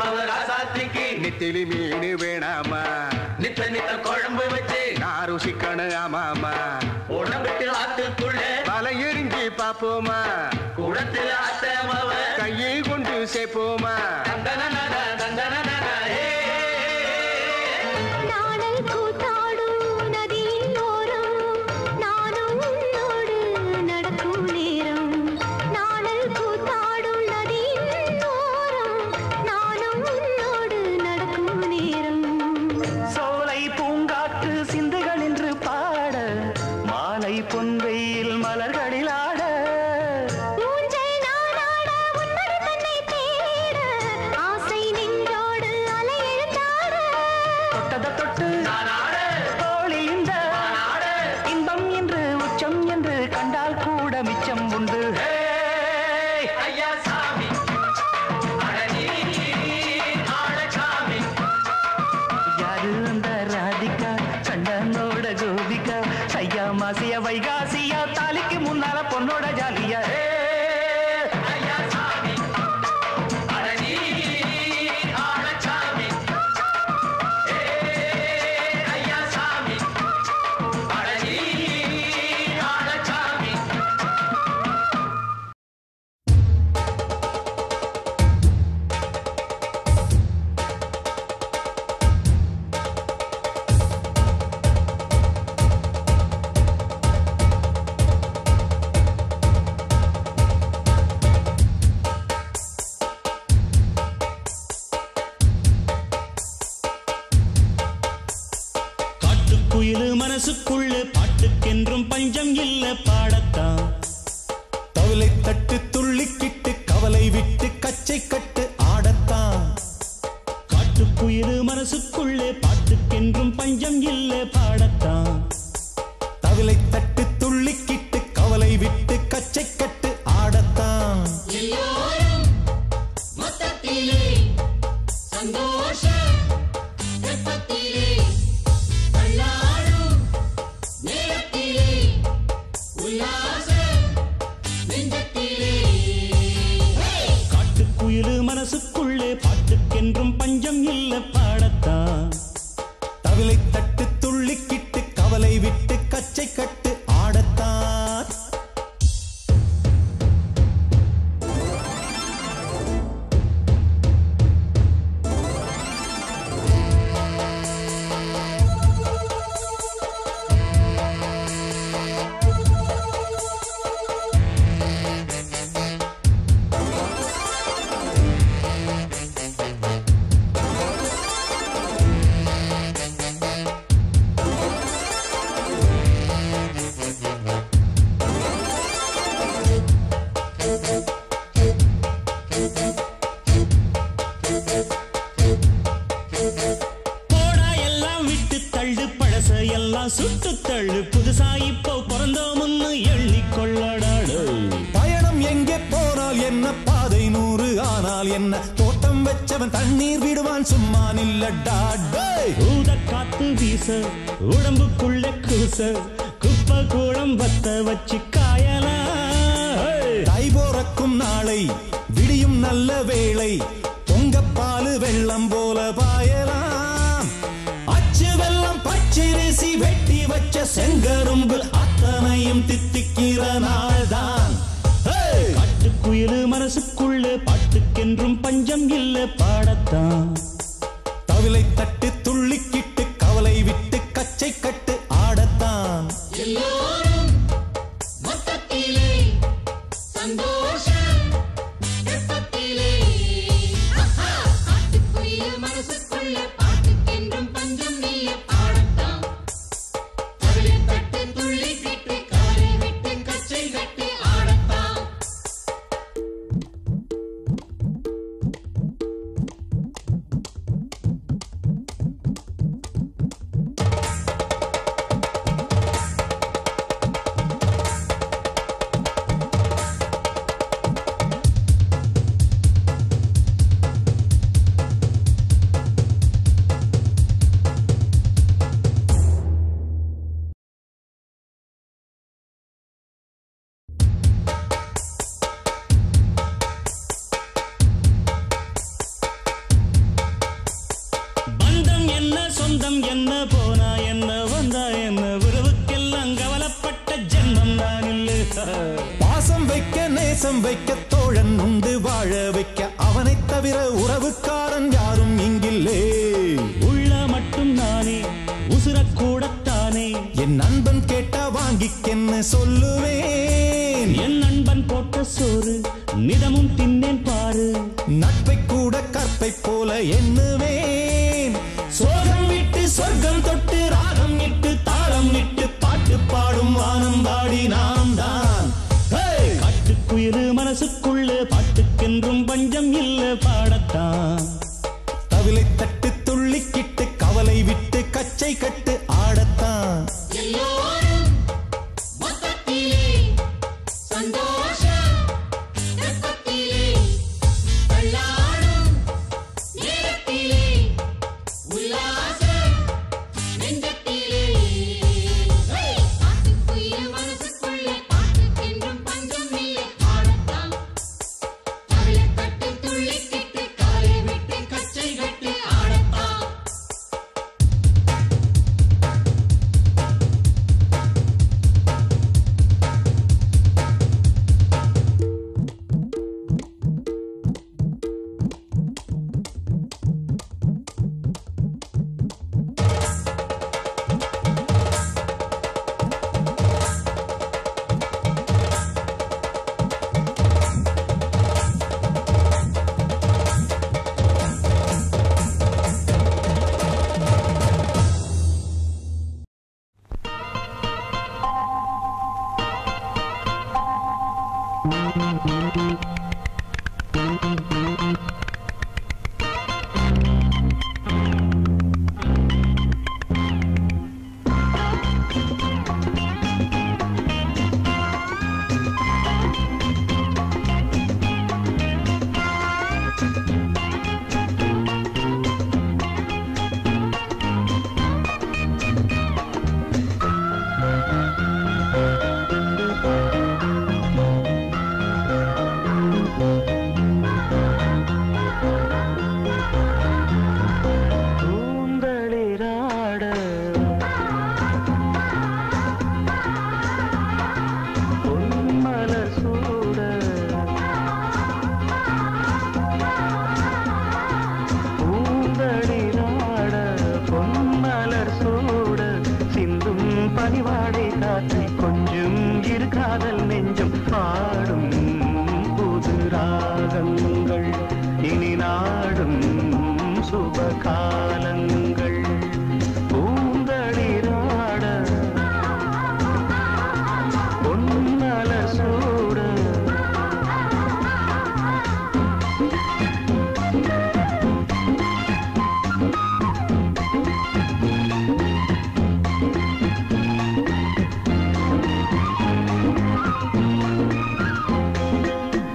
ராசாத்திக்கு நெத்திலி மீன் வேணாமா நித்த நித்த குழம்பு வச்சு நான் ருசிக்கணும் ஆமாமா உடம்பிட்டு ஆத்துக்குள்ள வலை எரிஞ்சு பாப்போமா குடத்துல அத்தமவ கையை கொண்டு சேர்ப்போமா தந்தன தந்தன நாடல் கூத்தாடும் நதியின் ஓரம் நானும் உன்னோடு நடக்கும் நேரம் நாடல் கூத்தாடும் நதியின் ஓரம் நானும் உன்னோடு நடக்கும் நேரம் சோலை பூங்காற்று சிந்துகள் என்று பாட மாலை பொன்வெயில் மலர்களில் ஆட ஊஞ்சல் நானாட உன்மடி தன்னை தேட ஆசை நெஞ்சோடு அலை எழுந்தாட தொட்டத தொட்டு தோழி இந்த இன்பம் என்று உச்சம் என்று கண்டால் கூட மிச்சம் உண்டு ஹே! ஐயா சாமி அழகி ஆழசாமி யாரு அந்த ராதிகா கண்ணனோட கோபிகா ஐயா மாசியா வைகாசியா தாலிக்கு முன்னால பொண்ணோட ஜாலியா ஹே! ஐயா சாமி அழகி ஆழசாமி ஐயா சாமி அழகி ஆழசாமி காட்டுக்குயிலு மனசுக்குள்ள பாட்டுக்கென்றும் பஞ்சம் இல்ல பாடத்தான் தவளை தட்டு துள்ளிக்கிட்டு கவலை விட்டு கச்சை கட்டு ஆடத்தான் காட்டுக்குயிலு மனசுக்குள்ளே பாட்டுக்கென்றும் பஞ்சம் இல்ல பாடத்தான் தவளை தட்டு துள்ளிக்கிட்டு கவலை விட்டு கச்சை கட்டு ஆடத்தான் எல்லோரும் மொத்தத்திலே சந்தோஷ வெப்பத்திலே தள்ளாடும் நேரத்திலே உல்லாச நெஞ்சத்திலே காட்டுக்குயிலு மனசுக்குள்ளே பாட்டுக்கென்றும் பஞ்சம் இல்ல பாடத்தான் தவளை தட்டு துள்ளிக்கிட்டு கவலை விட்டு கச்சை கட்டு ஆடத்தான் போடா எல்லாம் விட்டு தள்ளு பழச எல்லாம் சுட்டு தள்ளு புதுசா இப்போ பிறந்தோம்னு எண்ணிக்கொள்ளடாடு பயணம் எங்கே போனால் என்ன பாதை நூறு ஆனால் என்ன தோட்டம் வச்சவன் தண்ணீர் விடுவான் சும்மா நில்லடா டேய். ஊத காத்து வீச உடம்புக்குள்ள கூச குப்பை கூடம் வத்த வச்சு காயலாம் தை போறக்கும் நாளை விடியும் நல்ல வேளை பொங்கப்பாலு வெள்ளம் போல பாயலாம் அச்சு வெள்ளம் பச்சரிசி வெட்டி வச்ச செங்கரும்பு அத்தனையும் தித்திக்கிற நாள்தான் ஹேய்! காட்டுக்குயிலு மனசுக்குள்ள பாட்டுக்கென்றும் பஞ்சம் இல்ல பாடத்தான் தவிலை தட்டு துள்ளிக்கிட்டு கவலை விட்டு கச்சை கட்டு ஆடத்தான் எல்லோரும் மொத்தத்திலே சந்தோஷ வெப்பத்திலே காட்டுக்குயில் மனசுக்குள்ள பாட்டுக்கென்றும் பஞ்சம் இல்ல பாடத்தான் தவிலை தட்டு துள்ளி கிட்டு காலை விட்டு கச்சை கட்டி ஆடத்தான் வைக்க நேசம் வைக்க தோழன் உண்டு வாழ வைக்க அவனைத் தவிர உறவுக்காரன் யாரும் இங்கில்லே உள்ள மட்டும் நானே உசுரக்கூடத்தானே என் நண்பன் கேட்டா வாங்கிக்கென்னு சொல்லுவேன் என் நண்பன் போட்ட சோறு நிதமும் தின்னேன் பாரு நட்பை கூட கற்பை போல எண்ணுவேன் சோகம் விட்டு சொர்க்கம் தொட்டு ராகம் இட்டு தாளம் இட்டு பாட்டு பாடும் வானம் பாடி நாம் தான் காட்டுக்குயிரு மனசுக்குள்ள பாட்டுக்கென்றும் பஞ்சம் இல்ல பாடத்தான் தவிலை தட்டு துள்ளிக்கிட்டு கவலை விட்டு கச்சை கட்டு ஆடத்தான் எல்லோரும் மொத்தத்திலே சந்தோஷ வெப்பத்திலே தள்ளாடும் நேரத்திலே உல்லாச நெஞ்சத்திலே காட்டுக்குயில் மனசுக்குள்ளே பாட்டுக்கென்றும் பஞ்சம் இல்லை ஆடத்தான் கவலை கட்டு துள்ளிக்கிட்டு காலை விட்டு கச்சை கட்டு ஆடத்தான் கூந்தளிராட பொன்மலர் சூட பூந்தளிராட பொன்மலர் சூட சிந்தும் பனிவாடை காற்றை கொஞ்சம் இரு காதல் நெஞ்சம் பாடும் புது ராகங்கள் இனி நாடும் சுபகாலங்கள் பூந்தளிராட பொன்மலர் சூட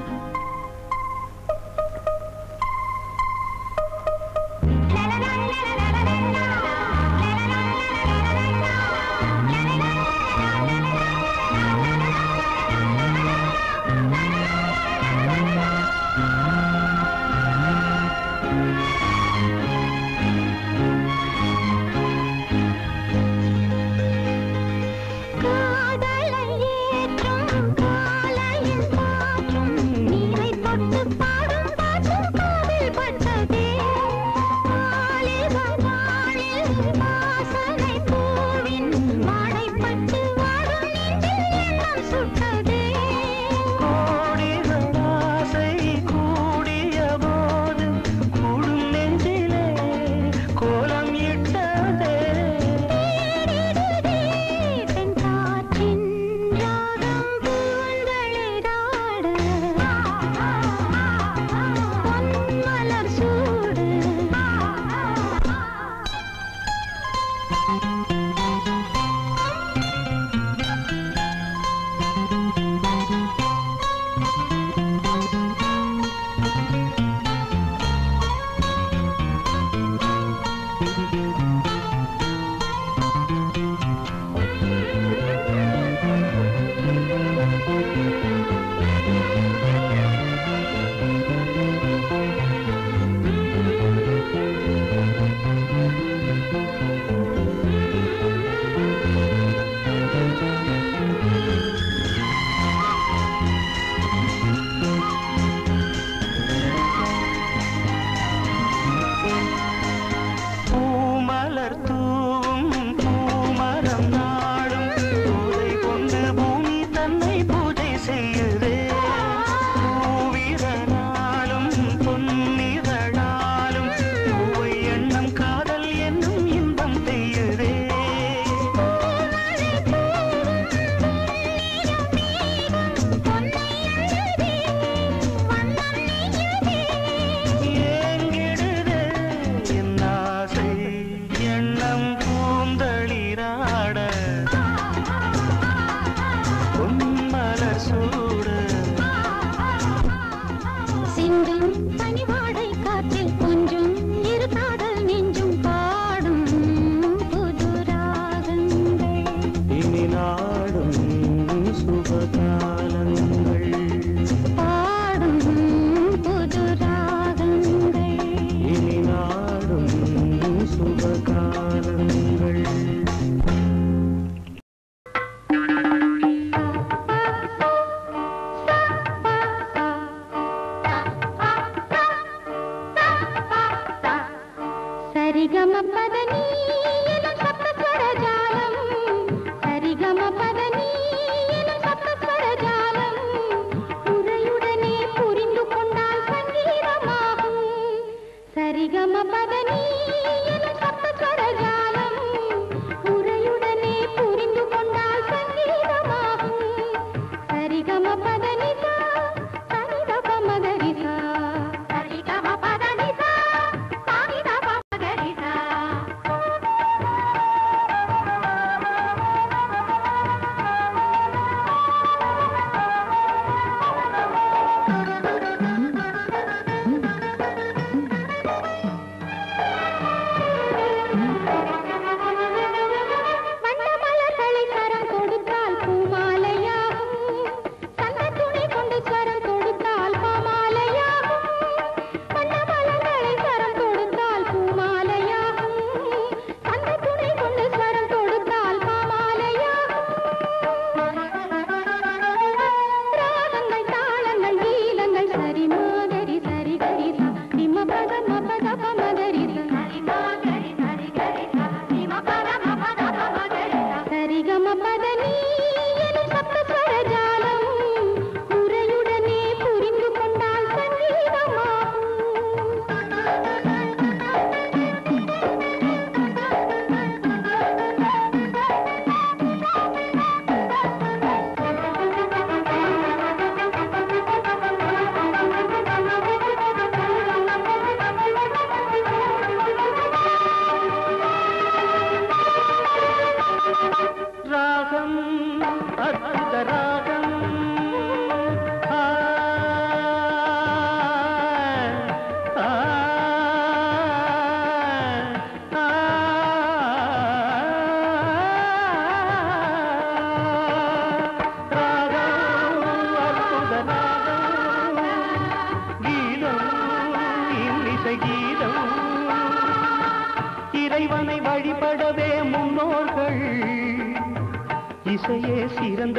La la la la la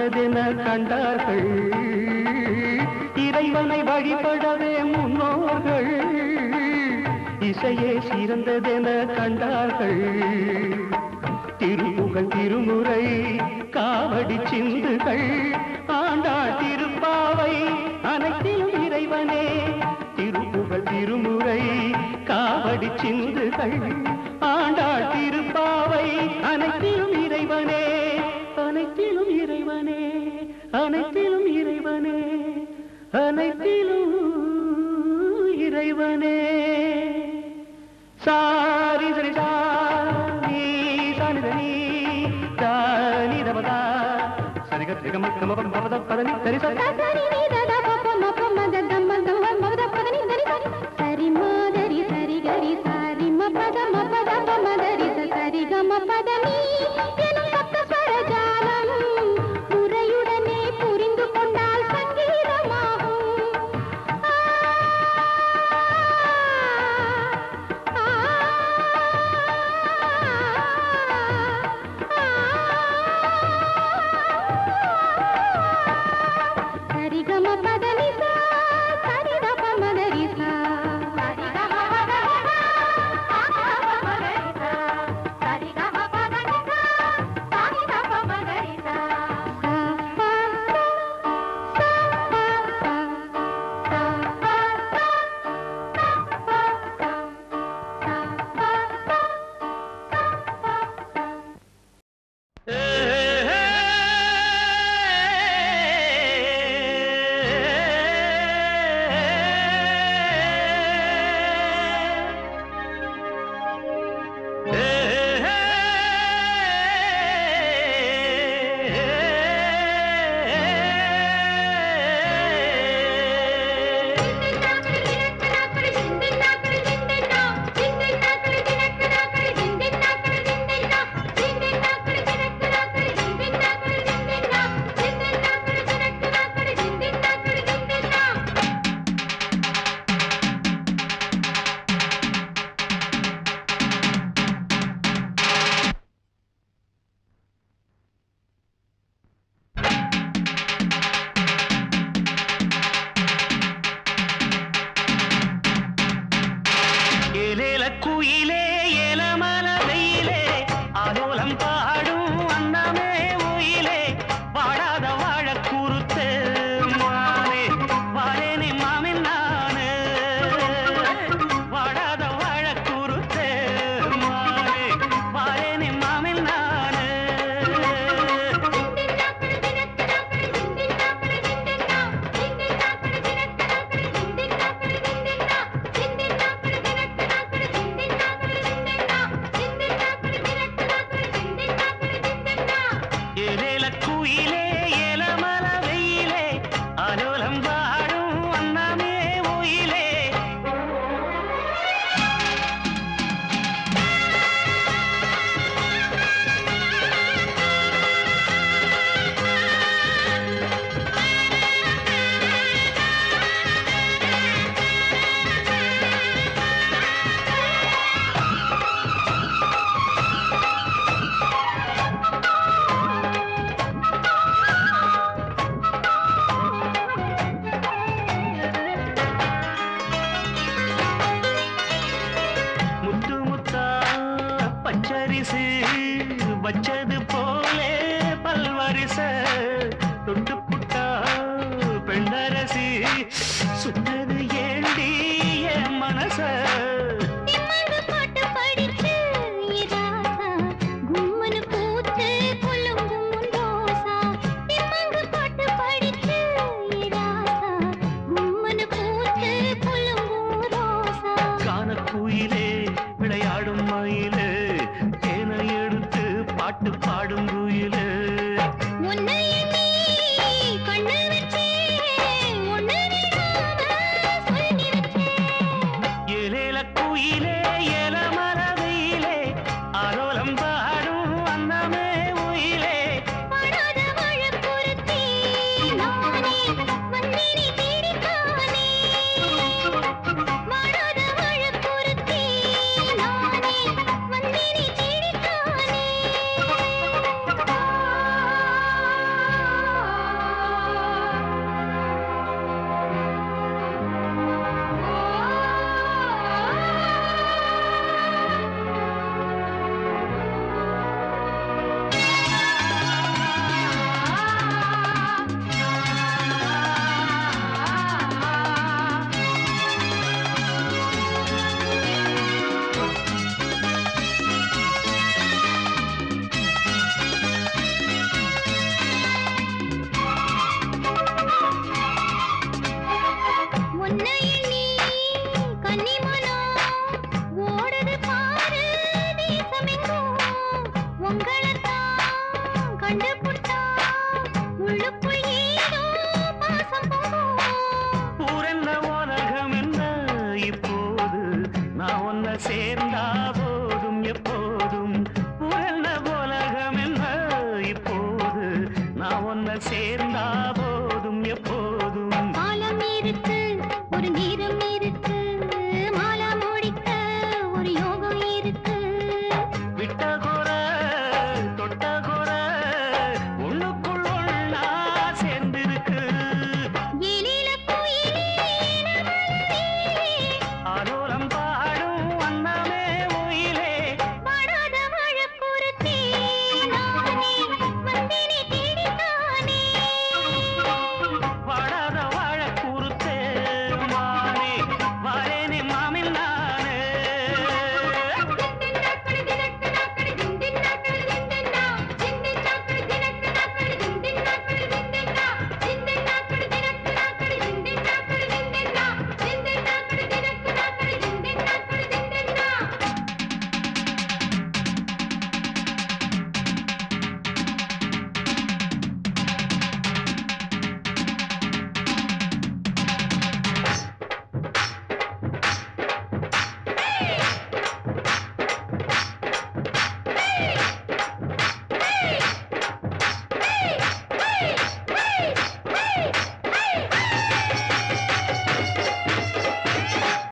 சிறந்ததென கண்டார்கள் இறைவனை வழிபடவே முன்னோர்கள் இசையே சிறந்ததென கண்டார்கள் திருப்புகழ் திருமுறை காவடி சிந்துகள் ஆண்டாள் திருப்பாவை அனைத்திலும் இறைவனே திருப்புகழ் திருமுறை காவடி சிந்துகள் ஆண்டாள் திருப்பாவை அனைத்திலும் இறைவனே அனைத்திலும் இறைவனே அனைத்திலும் இறைவனே அனைத்திலும் இறைவனே சாரி சரி சாரி சாணி தனி தானி தபதா சரிக திகம கம பத பதனி சரி சரி சரி மாதரி சரி கரி சாரி ம பத ம பத ப மதரி ச சரி க ம பத நீ எனும் பக்க ஸ்வரஜாலம் முறையுடனே புரிந்து கொண்டால் சங்கீதமாகும் சரி க ம பத நி சா சரி த ப மதரி சா சரி க ம பத நி சா சரி க ம பத நி சா சரி த ப மதரி சா சா பா சா சா பா சா சா பா சா சா பா சா ஏலேல குயிலே ஏலமல வெயிலே ஆலோலம் பாடும் அன்னமே ஒயிலே வாழாத வாழ குறுத்து மானே வாழேனே மாமின் நானு வாழாத வாழ குறுத்து மானே வாழேனே மாமின் நானு ஏலேல குயிலே ஏலமல வெயிலே ஆலோலம் பாடும் அன்னமே ஒயிலே முத்து முத்தா பச்சரிசு வச்சது போலே பல்வரிச தொட்டு புட்டா பெண்ணரசி சுத்த